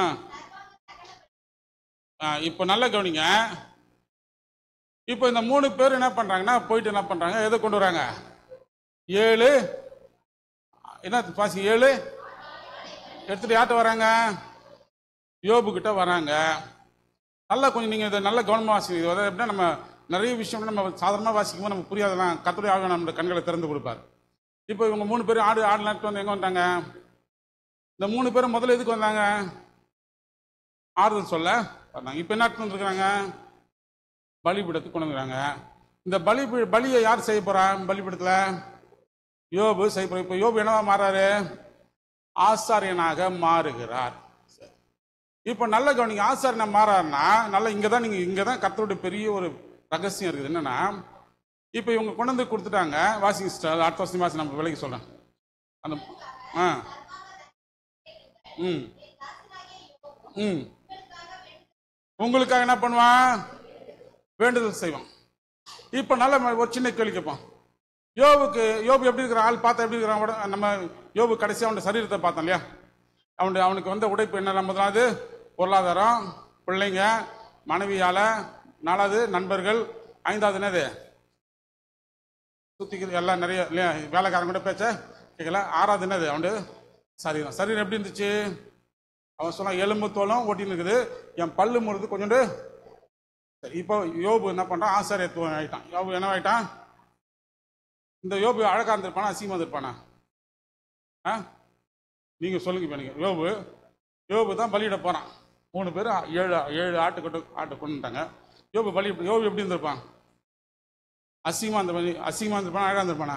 A: ஆ இப்போ நல்ல கவனிங்க இப்போ இந்த மூணு பேர் என்ன பண்றாங்கன்னா போயிட்டு என்ன பண்றாங்க எதை கொண்டு வராங்க ஏழு என்ன பாசி ஏழு எடுத்துட்டு யார்கிட்ட வராங்க யோபு கிட்ட வராங்க நல்லா கொஞ்சம் நீங்க இதை நல்ல கவனமா வாசிங்க அதாவது எப்படின்னா நம்ம நிறைய விஷயம் நம்ம சாதாரணமாக வாசிக்கும் போது நமக்கு புரியாதெல்லாம் கத்துடைய ஆக நம்மளோட கண்களை திறந்து கொடுப்பார் இப்போ இவங்க மூணு பேரும் ஆடு ஆடு நட்டு வந்து எங்க வந்தாங்க இந்த மூணு பேரும் முதல்ல எதுக்கு வந்தாங்க ஆறுதல் சொல்ல வந்தாங்க இப்போ என்ன எடுத்துட்டு வந்துருக்காங்க பலிபீடத்துக்கு கொண்டு வந்துருக்காங்க இந்த பலி பலியை யார் செய்ய போறா பலிபீடத்தில் யோபு செய்ய போறா இப்போ யோபு என்னவா மாறாரு ஆசாரியனாக மாறுகிறார் இப்போ நல்ல கவனிங்க ஆசாரியனா மாறாருன்னா நல்ல இங்கே தான் நீங்கள் இங்கே தான் கத்தருடைய பெரிய ஒரு ரகசியம் இருக்குது என்னன்னா இப்போ இவங்க கொண்டு வந்து கொடுத்துட்டாங்க வாஷிங் ஸ்டார் அடுத்த வருஷம் வாசி நம்ம விலைக்கு சொல்கிறேன் அந்த ஆ ம் ம் உங்களுக்காக என்ன பண்ணுவான் வேண்டுதல் செய்வான் இப்போ நல்ல ம- ஒரு சின்ன கேள்வி கேட்பான் யோபுக்கு யோபு எப்படி இருக்கிற ஆள் பார்த்தா எப்படி இருக்கிறான் உட- நம்ம யோபு கடைசி அவனுடைய சரீரத்தை பார்த்தோம் இல்லையா அவனுடைய அவனுக்கு வந்த உடைப்பு என்ன முதலாவது பொருளாதாரம் பிள்ளைங்க மனைவியால நாலாவது நண்பர்கள் ஐந்தாவது என்னது சுத்திக்கிறது எல்லாம் நிறைய இல்லையா வேலைக்காரங்க கூட பேச்ச கேட்கல ஆறாவது என்னது அவனுடைய சரீரம் சரீரம் எப்படி இருந்துச்சு அவன் சொன்னான் எலும்பு தோலும் ஒட்டின்னு இருக்குது என் பல்லு முறுது கொஞ்சோண்டு சரி, இப்போ யோபு என்ன பண்றான் ஆசாரியத்துவம் ஆயிட்டான் யோபு என்ன ஆயிட்டான் இந்த யோபு அழகா இருந்திருப்பானா அசிங்கமா இருந்திருப்பானா ஆ நீங்க சொல்லுங்க இப்ப எனக்கு யோபு யோபு தான் பலியிட போறான் மூணு பேர் ஏழு ஏழு ஆட்டு கொண்டு ஆட்டு கொண்டுட்டாங்க யோபு பலி யோபு எப்படி இருந்திருப்பான் அசிங்கமா இருந்த பலி அசிங்கமா இருந்திருப்பானா அழகா இருந்திருப்பானா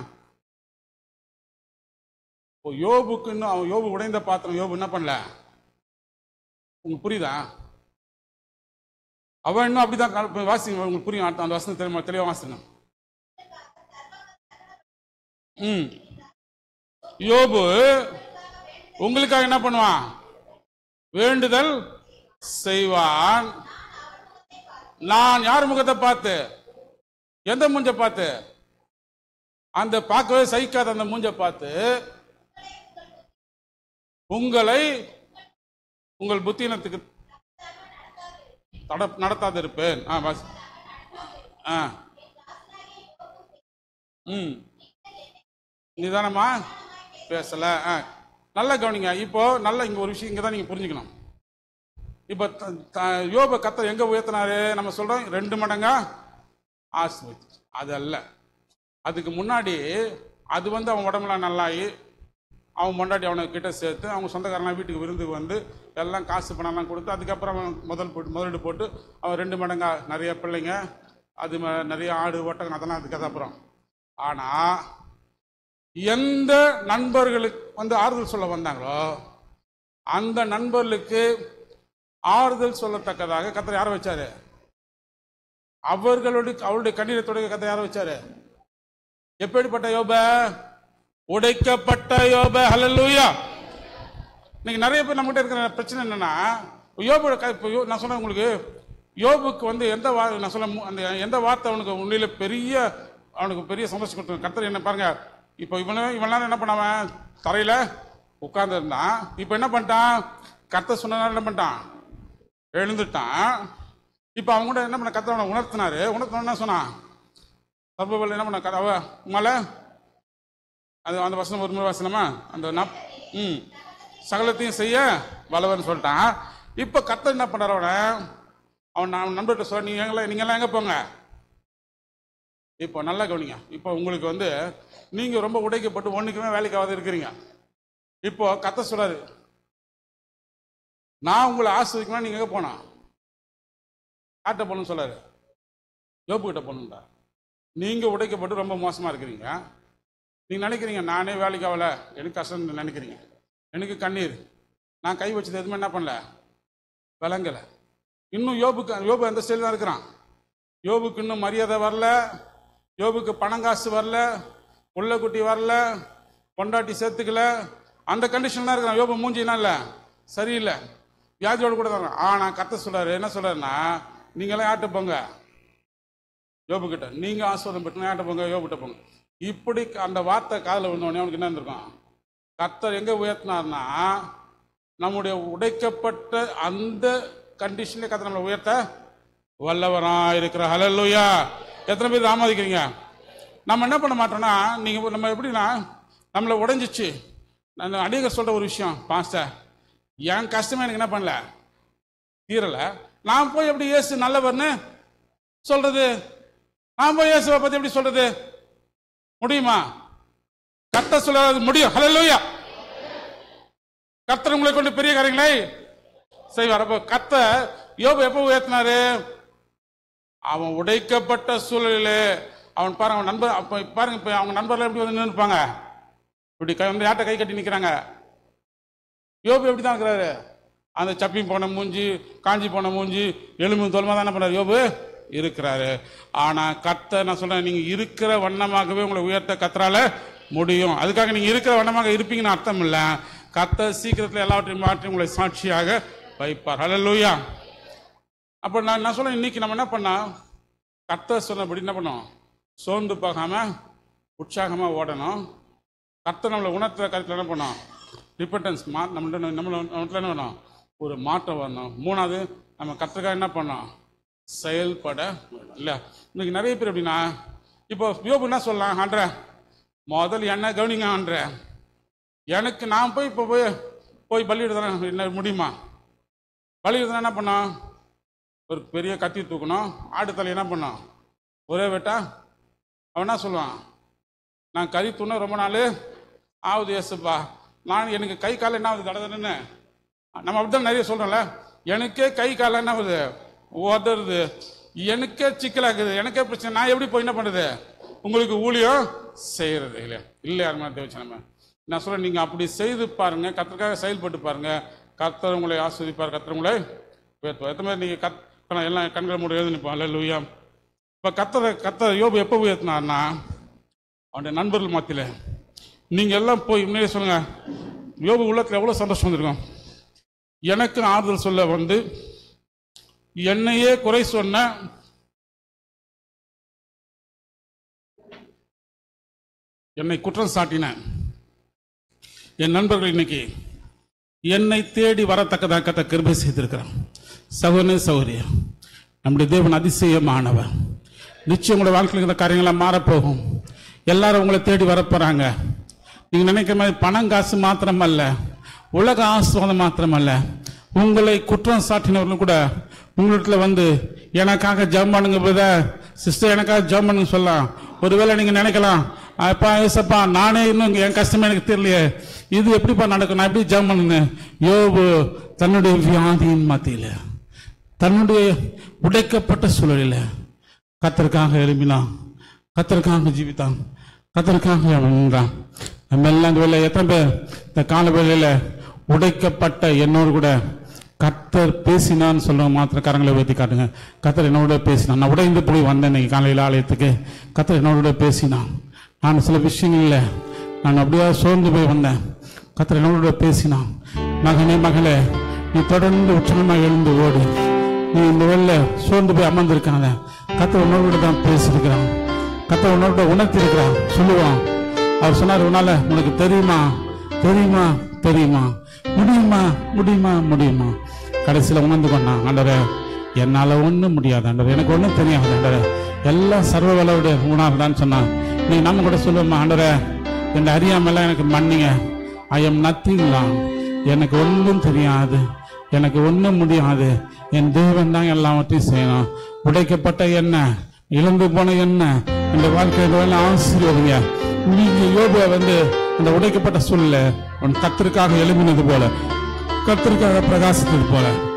A: இப்போ யோபுக்கு இன்னும் அவன் யோபு உடைந்த பாத்திரம் யோபு என்ன பண்ணல உங்களுக்கு புரியுதா அவன் இன்னும் அப்படிதான் கா- இப்ப வாசிங்க உங்களுக்கு புரியும் அடுத்த அந்த வசனம் தெளிவா தெளிவா வாசிங்க ம் யோபு உங்களுக்காக என்ன பண்ணுவான் வேண்டுதல் செய்வான் நான் யார் முகத்தை பார்த்து எந்த மூஞ்ச பார்த்து அந்த பார்க்கவே சகிக்காத அந்த மூஞ்ச பார்த்து உங்களை உங்கள் புத்தினத்துக்கு தட நடத்தாது இருப்பேன் ஆ வாசி ஆ ம் நிதானமா பேசல ஆ நல்லா கவனிங்க இப்போ நல்ல இங்க ஒரு விஷயம் இங்க தான் நீங்க புரிஞ்சுக்கணும் இப்போ த- த- யோப கத்தர் எங்க உயர்த்தினாரு நம்ம சொல்றோம் ரெண்டு மடங்கா ஆசிர்வதிச்சு அது அல்ல அதுக்கு முன்னாடி அது வந்து அவன் உடம்புல நல்லாயி அவன் முன்னாடி அவனை கிட்ட சேர்த்து அவங்க சொந்தக்காரலாம் வீட்டுக்கு விருந்துக்கு வந்து எல்லாம் காசு பணம்லாம் கொடுத்து அதுக்கப்புறம் அவன் முதல் போட்டு முதலீடு போட்டு அவன் ரெண்டு மடங்கா நிறைய பிள்ளைங்க அது ம- நிறைய ஆடு ஒட்டகம் அதெல்லாம் அதுக்கு அப்புறம் ஆனா எந்த நண்பர்களுக்கு வந்து ஆறுதல் சொல்ல வந்தாங்களோ அந்த நண்பர்களுக்கு ஆறுதல் சொல்லத்தக்கதாக கத்தர் யாரை வச்சாரு அவர்களுடைய அவருடைய கண்ணீரை தொடக்க கத்தை யாரை வச்சாரு எப்படிப்பட்ட யோப உடைக்கப்பட்ட யோப ஹalleluya இன்னைக்கு நிறைய பேர் நம்மகிட்ட இருக்கிற பிரச்சனை என்னன்னா யோபோட க- இப்போ யோ- நான் சொன்னேன் உங்களுக்கு யோபுக்கு வந்து எந்த வா நான் சொல்ல மு- அந்த எந்த வார்த்தை அவனுக்கு உண்மையில பெரிய அவனுக்கு பெரிய சந்தோஷம் கொடுத்து கர்த்தர் என்ன பாருங்க இப்போ இவனு இவன் நேரம் என்ன பண்ணாவன் தரையில உட்கார்ந்து இருந்தான் இப்போ என்ன பண்ணிட்டான் கர்த்தர் சொன்ன நேரம் என்ன பண்ணிட்டான் எழுந்துட்டான் இப்போ அவங்க கூட என்ன பண்ண கர்த்தர் அவனை உணர்த்தினாரு உணர்த்தின என்ன சொன்னான் சர்வபல் என்ன பண்ண கதை அவ மலை அது அந்த வசனம் ஒரு முறை வாசனமா அந்த நப் ம் சகலத்தையும் செய்ய வல்லவன் சொல்லிட்டான் இப்போ கர்த்தர் என்ன பண்றாரு அவனை அவன் நான் நண்பர்கிட்ட சொல்ல நீங்க எங்கெல்லாம் நீங்கெல்லாம் எங்க போங்க இப்போ நல்லா கவனிங்க இப்போ உங்களுக்கு வந்து நீங்க ரொம்ப உடைக்கப்பட்டு ஒண்ணுக்குமே வேலைக்காவது இருக்கிறீங்க இப்போ கத்த சொல்றாரு நான் உங்களை ஆசிரியக்கணும் நீங்க எங்க போனா யார்கிட்ட போகணும்னு சொல்லாரு யோபு கிட்ட போகணுண்டா நீங்கள் உடைக்கப்பட்டு ரொம்ப மோசமாக இருக்கிறீங்க நீங்கள் நினைக்கிறீங்க நானே வேலைக்கு ஆகல எனக்கு கஷ்டம்னு நினைக்கிறீங்க எனக்கு கண்ணீர் நான் கை வச்சது எதுவுமே என்ன பண்ணல விளங்கலை இன்னும் யோபுக்கு யோபு அந்த ஸ்டைல் தான் இருக்கிறான் யோபுக்கு இன்னும் மரியாதை வரல யோபுக்கு பணங்காசு வரல குட்டி வரல பொண்டாட்டி சேர்த்துக்கல அந்த கண்டிஷன் தான் இருக்கிறான் யோபு மூஞ்சினா இல்லை சரியில்லை வியாதியோடு கூட தான் ஆனா கத்த சொல்றாரு என்ன சொல்றாருன்னா நீங்களாம் யார்கிட்ட போங்க யோபு கிட்ட நீங்க ஆசீர்வாதம் பெற்று யார்கிட்ட போங்க யோபு கிட்ட போங்க இப்படி அந்த வார்த்தை காதில் விழுந்தோடனே அவனுக்கு என்ன இருந்திருக்கும் கர்த்தர் எங்க உயர்த்தினார்னா நம்முடைய உடைக்கப்பட்ட அந்த கண்டிஷன்ல கர்த்தர் நம்மளை உயர்த்த வல்லவரா இருக்கிற ஹலல்லுயா எத்தனை பேர் ஆமோதிக்கிறீங்க நம்ம என்ன பண்ண மாட்டோம்னா நீங்க நம்ம எப்படின்னா நம்மளை உடைஞ்சிச்சு நான் அடிக்க சொல்ற ஒரு விஷயம் பாஸ்டர் என் கஷ்டமே எனக்கு என்ன பண்ணல தீரல நான் போய் எப்படி இயேசு நல்லவர்னு சொல்றது நான் போய் இயேசுவை பத்தி எப்படி சொல்றது முடியுமா கத்த சொல்ல முடியும் ஹalleluya கர்த்தர் உங்களை கொண்டு பெரிய காரியங்களை செய்வார் அப்போ கத்த யோபு எப்போ உயர்த்தினாரு அவன் உடைக்கப்பட்ட சூழலிலே அவன் பாருங்க அவன் நண்பர் அப்போ பாருங்க இப்போ அவங்க நண்பர்கள் எப்படி வந்து நின்றுப்பாங்க இப்படி கை வந்து யார்கிட்ட கை கட்டி நிற்கிறாங்க யோபு எப்படி தான் இருக்கிறாரு அந்த சப்பி போன மூஞ்சி காஞ்சி போன மூஞ்சி எலும்பு தோல்மா தான் என்ன பண்ணாரு யோபு இருக்கிறாரு ஆனா கத்த நான் சொல்றேன் நீங்க இருக்கிற வண்ணமாகவே உங்களை உயர்த்த கத்தரால முடியும் அதுக்காக நீங்க இருக்கிற வண்ணமாக இருப்பீங்கன்னு அர்த்தம் இல்ல கத்த சீக்கிரத்துல எல்லாவற்றையும் மாற்றி உங்களை சாட்சியாக வைப்பார் ஹalleluya அப்போ நான் நான் சொல்றேன் இன்னைக்கு நம்ம என்ன பண்ணா கத்த சொன்னபடி என்ன பண்ணோம் சோர்ந்து போகாம உற்சாகமா ஓடணும் கர்த்தர் நம்மளை உணர்த்துற கருத்தில் என்ன பண்ணோம் ரிப்பர்டன்ஸ் மா நம்மள்ட்ட நம்மள நம்மள்ட்ட என்ன வேணும் ஒரு மாற்றம் வரணும் மூணாவது நம்ம கர்த்தருக்காக என்ன பண்ணோம் செயல்பட வேணும் இல்லையா இன்னைக்கு நிறைய பேர் எப்படின்னா இப்போ யோபு என்ன சொல்லலாம் ஆண்ட முதல் என்ன கவனிங்க ஆண்ட எனக்கு நான் போய் இப்போ போய் போய் பலியிடுறேன் என்ன முடியுமா பலியிடுறதுனா என்ன பண்ணோம் ஒரு பெரிய கத்தி தூக்கணும் ஆடு தலை என்ன பண்ணோம் ஒரே வெட்டா அவன் என்ன சொல்லுவான் நான் கறி துண்ண ரொம்ப நாள் ஆகுது ஏசுப்பா நான் எனக்கு கை கால் என்ன ஆகுது தடதன்னு நம்ம அப்படிதான் நிறைய சொல்றோம்ல எனக்கே கை கால் என்ன ஆகுது உதறுது எனக்கே சிக்கலாக்குது எனக்கே பிரச்சனை நான் எப்படி போய் என்ன பண்ணுறது உங்களுக்கு ஊழியம் செய்யறது இல்லையா இல்லை யாருமே தேவச்சு நம்ம நான் சொல்றேன் நீங்க அப்படி செய்து பாருங்க கத்தருக்காக செயல்பட்டு பாருங்க கர்த்தர் உங்களை ஆஸ்வதிப்பார் கர்த்தர் உங்களை உயர்த்துவார் எத்தனை பேர் நீங்க கத் எல்லாம் கண்களை மூடி எழுதி நிற்போம் அல்ல லூயா இப்போ கத்தரை கத்தர் யோபு எப்போ உயர்த்தினார்னா அவனுடைய நண்பர்கள் மத்தியில் நீங்க எல்லாம் போய் முன்னாடியே சொல்லுங்க யோபு உள்ளத்துல எவ்வளவு சந்தோஷம் வந்திருக்கும் எனக்கு ஆறுதல் சொல்ல வந்து என்னையே குறை சொன்ன என்னை குற்றம் சாட்டின என் நண்பர்கள் இன்னைக்கு என்னை தேடி வரத்தக்கதாக கத்த கிருபை செய்திருக்கிறான் சகோதரனே சௌரிய நம்முடைய தேவன் அதிசயமானவர் நிச்சயம் உங்களுடைய வாழ்க்கையில் இருக்கிற காரியங்களாம் மாறப்போகும் எல்லாரும் உங்களை தேடி வரப்போறாங்க நீங்க நினைக்கிற மாதிரி பணம் காசு மாத்திரமல்ல உலக ஆசிர்வாதம் மாத்திரமல்ல உங்களை குற்றம் சாட்டினவர்களும் கூட உங்களிடத்துல வந்து எனக்காக ஜெபம் பண்ணுங்க பிரதர் சிஸ்டர் எனக்காக ஜெபம் பண்ணுங்க சொல்லலாம் ஒருவேளை நீங்க நினைக்கலாம் அப்பா ஏசப்பா நானே இன்னும் என் கஷ்டமே எனக்கு தெரியலையே இது எப்படிப்பா நடக்கும் நான் எப்படி ஜெபம் பண்ணுங்க யோபு தன்னுடைய வியாதியின் மத்தியில தன்னுடைய உடைக்கப்பட்ட சூழலில் கத்தருக்காக எழுப்பினான் கத்தருக்காக ஜீவித்தான் கத்தருக்காக அவன் நின்றான் நம்ம எல்லாம் இந்த வேலை எத்தனை பேர் இந்த கால வேளையில உடைக்கப்பட்ட என்னோடு கூட கத்தர் பேசினான்னு சொல்றவங்க மாத்திரம் கரங்களை உயர்த்தி காட்டுங்க கத்தர் என்னோட பேசினான் நான் உடைந்து போய் வந்தேன் இன்னைக்கு காலையில் ஆலயத்துக்கு கத்தர் என்னோட பேசினான் நான் சில விஷயங்கள்ல நான் அப்படியே சோர்ந்து போய் வந்தேன் கத்தர் என்னோட பேசினான் மகனே மகளே நீ தொடர்ந்து உச்சனமாக எழுந்து ஓடு நீ இந்த வேலையில சோர்ந்து போய் அமர்ந்திருக்காங்க கத்த உன்னோட தான் பேசியிருக்கிறான் கத்த உன்னோட உணர்த்தி இருக்கிறான் சொல்லுவான் அவர் சொன்னார் உன்னால உனக்கு தெரியுமா தெரியுமா தெரியுமா முடியுமா முடியுமா முடியுமா கடைசியில உணர்ந்து கொண்டான் ஆண்டவரே என்னால ஒண்ணும் முடியாது ஆண்டவர் எனக்கு ஒண்ணும் தெரியாது ஆண்டவரே எல்லாம் சர்வ வளவுடைய உணர்ந்தான்னு சொன்னான் நீ நம்ம கூட சொல்லுவோமா ஆண்டவரே என் அறியாமலாம் எனக்கு மன்னிங்க ஐ எம் நத்திங்லாம் எனக்கு ஒன்றும் தெரியாது எனக்கு ஒன்றும் முடியாது என் தேவன் தான் எல்லாவற்றையும் செய்யணும் உடைக்கப்பட்ட என்ன இழந்து போன என்ன இந்த வாழ்க்கையில ஆசீர்வதிங்க நீங்க யோபுவை வந்து அந்த உடைக்கப்பட்ட சூழ்நிலை உன் கத்திற்காக எழுப்பினது போல கத்திற்காக பிரகாசித்தது போல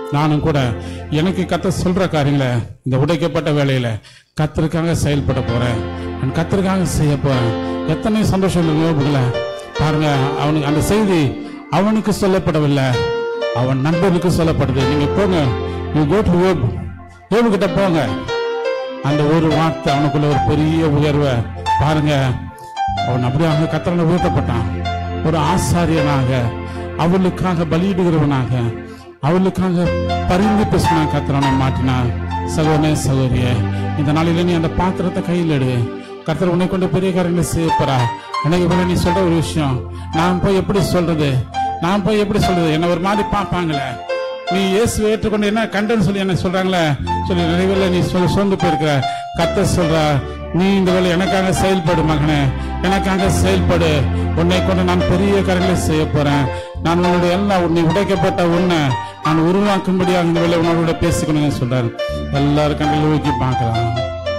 A: நானும் கூட எனக்கு கத்த சொல்ற காரியங்களை இந்த உடைக்கப்பட்ட வேலையில கத்தருக்காக செயல்பட போறேன் நான் கத்தருக்காக செய்ய போறேன் எத்தனை சந்தோஷம் யோபுகளை பாருங்க அவனுக்கு அந்த செய்தி அவனுக்கு சொல்லப்படவில்லை அவன் நண்பனுக்கு சொல்லப்படுது நீங்க போங்க you go to யோபு யோபு கிட்ட போங்க அந்த ஒரு வார்த்தை அவனுக்குள்ள ஒரு பெரிய உயர்வை பாருங்க அவன் அப்படியே அங்க கத்தரனை உயர்த்தப்பட்டான் ஒரு ஆசாரியனாக அவளுக்காக பலியிடுகிறவனாக அவளுக்காக பரிந்து பேசினான் கத்தரனை மாட்டினான் சகோதரனே சகோதரிய இந்த நாளில நீ அந்த பாத்திரத்தை கையில் எடு கர்த்தர் உன்னை கொண்டு பெரிய காரியங்களை செய்ய போறா எனக்கு போல நீ சொல்ற ஒரு விஷயம் நான் போய் எப்படி சொல்றது நான் போய் எப்படி சொல்றது என்ன ஒரு மாதிரி பார்ப்பாங்களே நீ இயேசு ஏற்றுக்கொண்டு என்ன கண்டன்னு சொல்லி என்ன சொல்றாங்களே சொல்லி நிறைவேல நீ சொல் சோர்ந்து போயிருக்கிற கத்த சொல்ற நீ இந்த வேலை எனக்காக செயல்படு மகனே எனக்காக செயல்படு உன்னை கொண்டு நான் பெரிய காரியங்களை செய்ய போறேன் நான் உன்னுடைய எல்லாம் உன்னை உடைக்கப்பட்ட உன்னை நான் உருவாக்கும்படியாக இந்த வேலை உன்னோட பேசிக்கணும்னு சொல்றாரு எல்லாரும் கண்ணில் ஊக்கி பார்க்கலாம்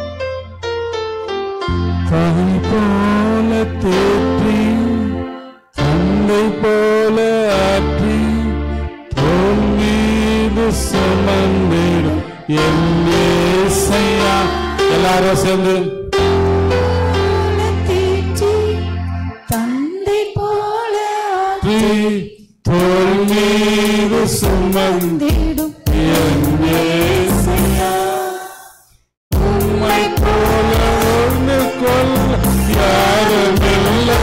A: தனி போல தேற்றி தந்தை போல ஆற்றி தோல் மீது சுமந்திடும் என் இயேசையா எல்லாரும் சேர்ந்து
B: தீட்டி தந்தை போல
A: ஆற்றி தோல் மீது சுமந்து
B: ஆழ்ந்திடும்
A: என் இயேசையா உம்மை போல ஒன்று கொள்ள யாருமில்லை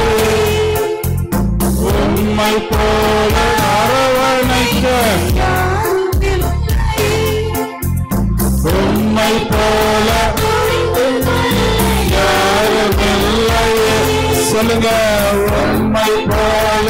A: உம்மை போல அரவணைக்க உம்மை போல யாருமில்லையே சொல்லுங்க உம்மை போல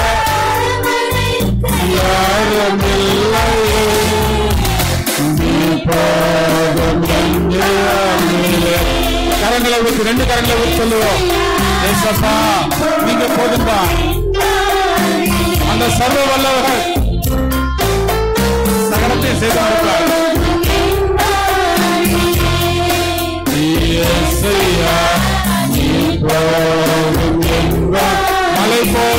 A: யாருமில்லையே நீ போதும் என்று அன்பிலே. கரங்களை ஊற்றி ரெண்டு கரங்களை ஊற்றி சொல்லுவோம் ஏசப்பா நீங்க போதும்பா அந்த சர்வ வல்லவர்கள் சகலத்தை செய்து முடிப்பார் இயேசையா, நீ போதும் என்பார். மலை போல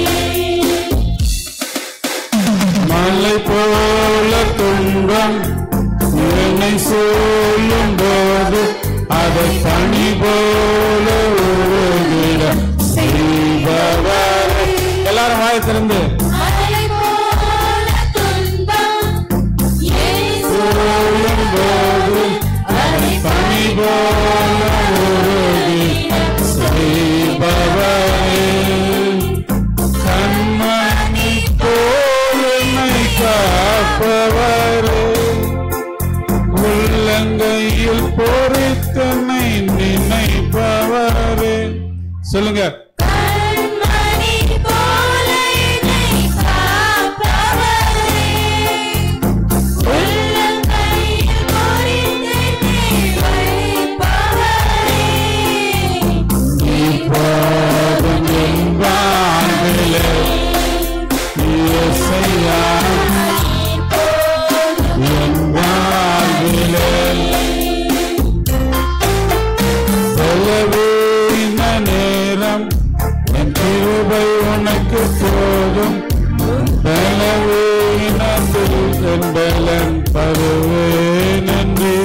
A: மலை போல துன்பம் என்னை சொல்லும் போது அதை பனி போல உருகிட செய்பவர் எல்லாரும் வாயை திறந்து சொல்லும் போது அதை பனி போல உருகி செய்பவரே கண்மணி போல் என்னை காப்பவரே உள்ளங்கையில் பொறித்தனை நினைப்பவரே சொல்லுங்க நீ போதும் என்பார்களே இயேசையா என்பார்களே செலவீன நேரம் என் கிருபை உனக்கு போதும் பலவீனத்தில் என் பலன் பருவேன் என்று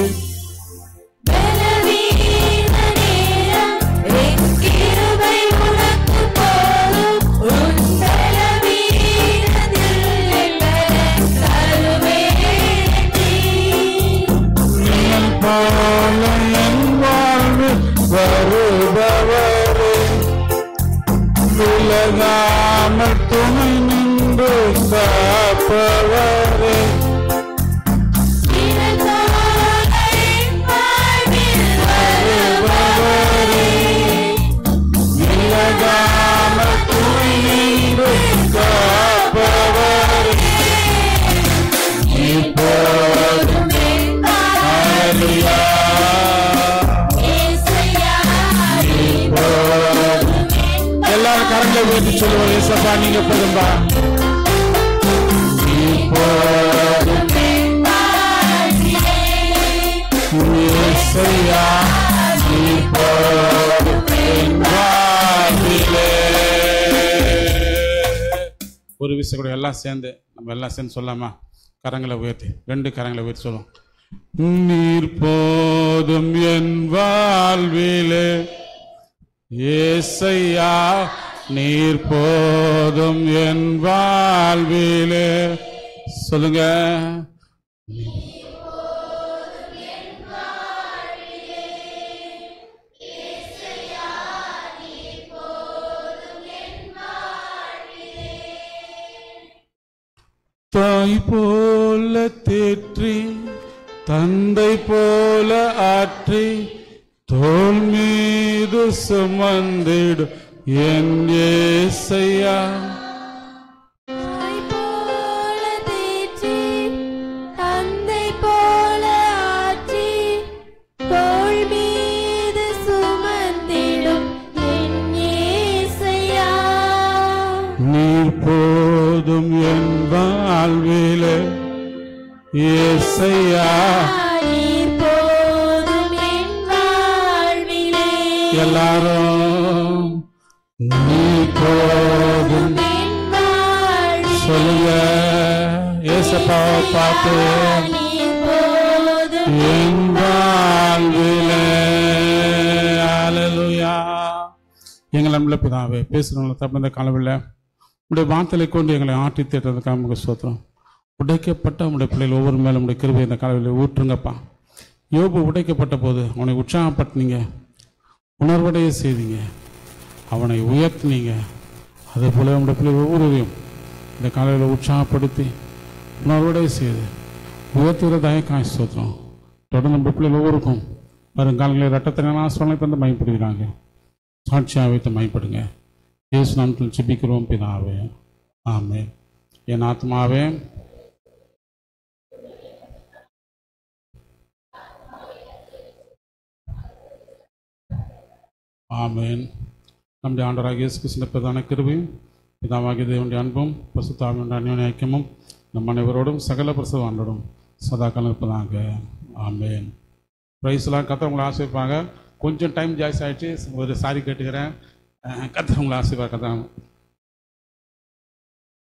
A: நீங்கள் போல என் வாழ்வில் வருபவரே விலகாமல் துணை நின்று காப்பவரே வருபவரே விலகாமல் துணை நின்று காப்பவரே இப்போதும் ஹalleluya எல்லாரும் கரங்களை ஊற்றி சொல்லுவோம் ஏசப்பா நீங்க போதும்பா நீ போதும் ஏசையா நீ போதும் என் வாழ்விலே. ஒரு விஷயம் கூட எல்லாம் சேர்ந்து நம்ம எல்லாம் சேர்ந்து சொல்லாமா கரங்களை உயர்த்தி ரெண்டு கரங்களை உயர்த்தி சொல்லுவோம் நீர் போதும் என் வாழ்விலே ஏசையா நீர் போதும் என் வாழ்விலே சொல்லுங்க தாய் போல தேற்றி தந்தை போல ஆற்றி தோல் மீது சுமந்திடும் என் ஏசையா
B: தாய் போல தேற்றி தந்தை போல ஆற்றி தோள் மீது சுமந்திடும் என் இயேசையா
A: நீர் போதும் என் வாழ்விலே ஏசையா
B: நீர் போதும் என் வாழ்விலே
A: எல்லாரும் நீ போதும்
B: என் வாழ்விலே
A: சொல்லுங்க ஏசப்பாவை பார்த்து
B: நீர் போதும்
A: என் வாழ்விலே ஹalleluya எங்கள் அன்புள்ள பிதாவே பேசுகிறவங்களை தப்பிந்த காலவில் உடைய வார்த்தையை கொண்டு எங்களை ஆட்டி தேட்டதுக்காக உங்களுக்கு சோத்திரம் உடைக்கப்பட்ட உடைய பிள்ளைகள் ஒவ்வொரு மேலும் உடைய கிருபை இந்த காலவில் ஊற்றுங்கப்பா யோபு உடைக்கப்பட்ட போது அவனை உற்சாகப்படுத்தினீங்க உணர்வடைய செய்தீங்க அவனை உயர்த்தினீங்க அதே போல நம்முடைய பிள்ளைகள் ஒவ்வொருவரையும் இந்த காலையில் உற்சாகப்படுத்தி உணர்வடைய செய்து உயர்த்துகிற தயக்காய் சோத்திரம் தொடர்ந்து நம்ம பிள்ளைகள் ஒவ்வொருக்கும் வருங்காலங்களில் ரட்டத்தினா சொன்ன தந்து மயப்படுகிறாங்க சாட்சியாக வைத்து மயப்படுங்க இயேசு நாமத்தில் ஜெபிக்கிறோம் பிதாவே ஆமே என் ஆத்மாவே ஆமேன் நம்முடைய ஆண்டவராக இயேசு கிருஷ்ண பிரதான கிருபையும் பிதாவாகிய தேவனுடைய அன்பும் பசுத்தாவின் அந்யோன்ய ஐக்கியமும் நம் அனைவரோடும் சகல பிரசவ ஆண்டோடும் சதா காலம் இருப்பதாக ஆமேன் ப்ரைஸ்லாம் கத்த உங்களை ஆசைப்பாங்க கொஞ்சம் டைம் ஜாஸ்தி ஆயிடுச்சு ஒரு சாரி கேட்டுக்கிறேன் கத்த உங்களை ஆசைப்பாங்க கத்த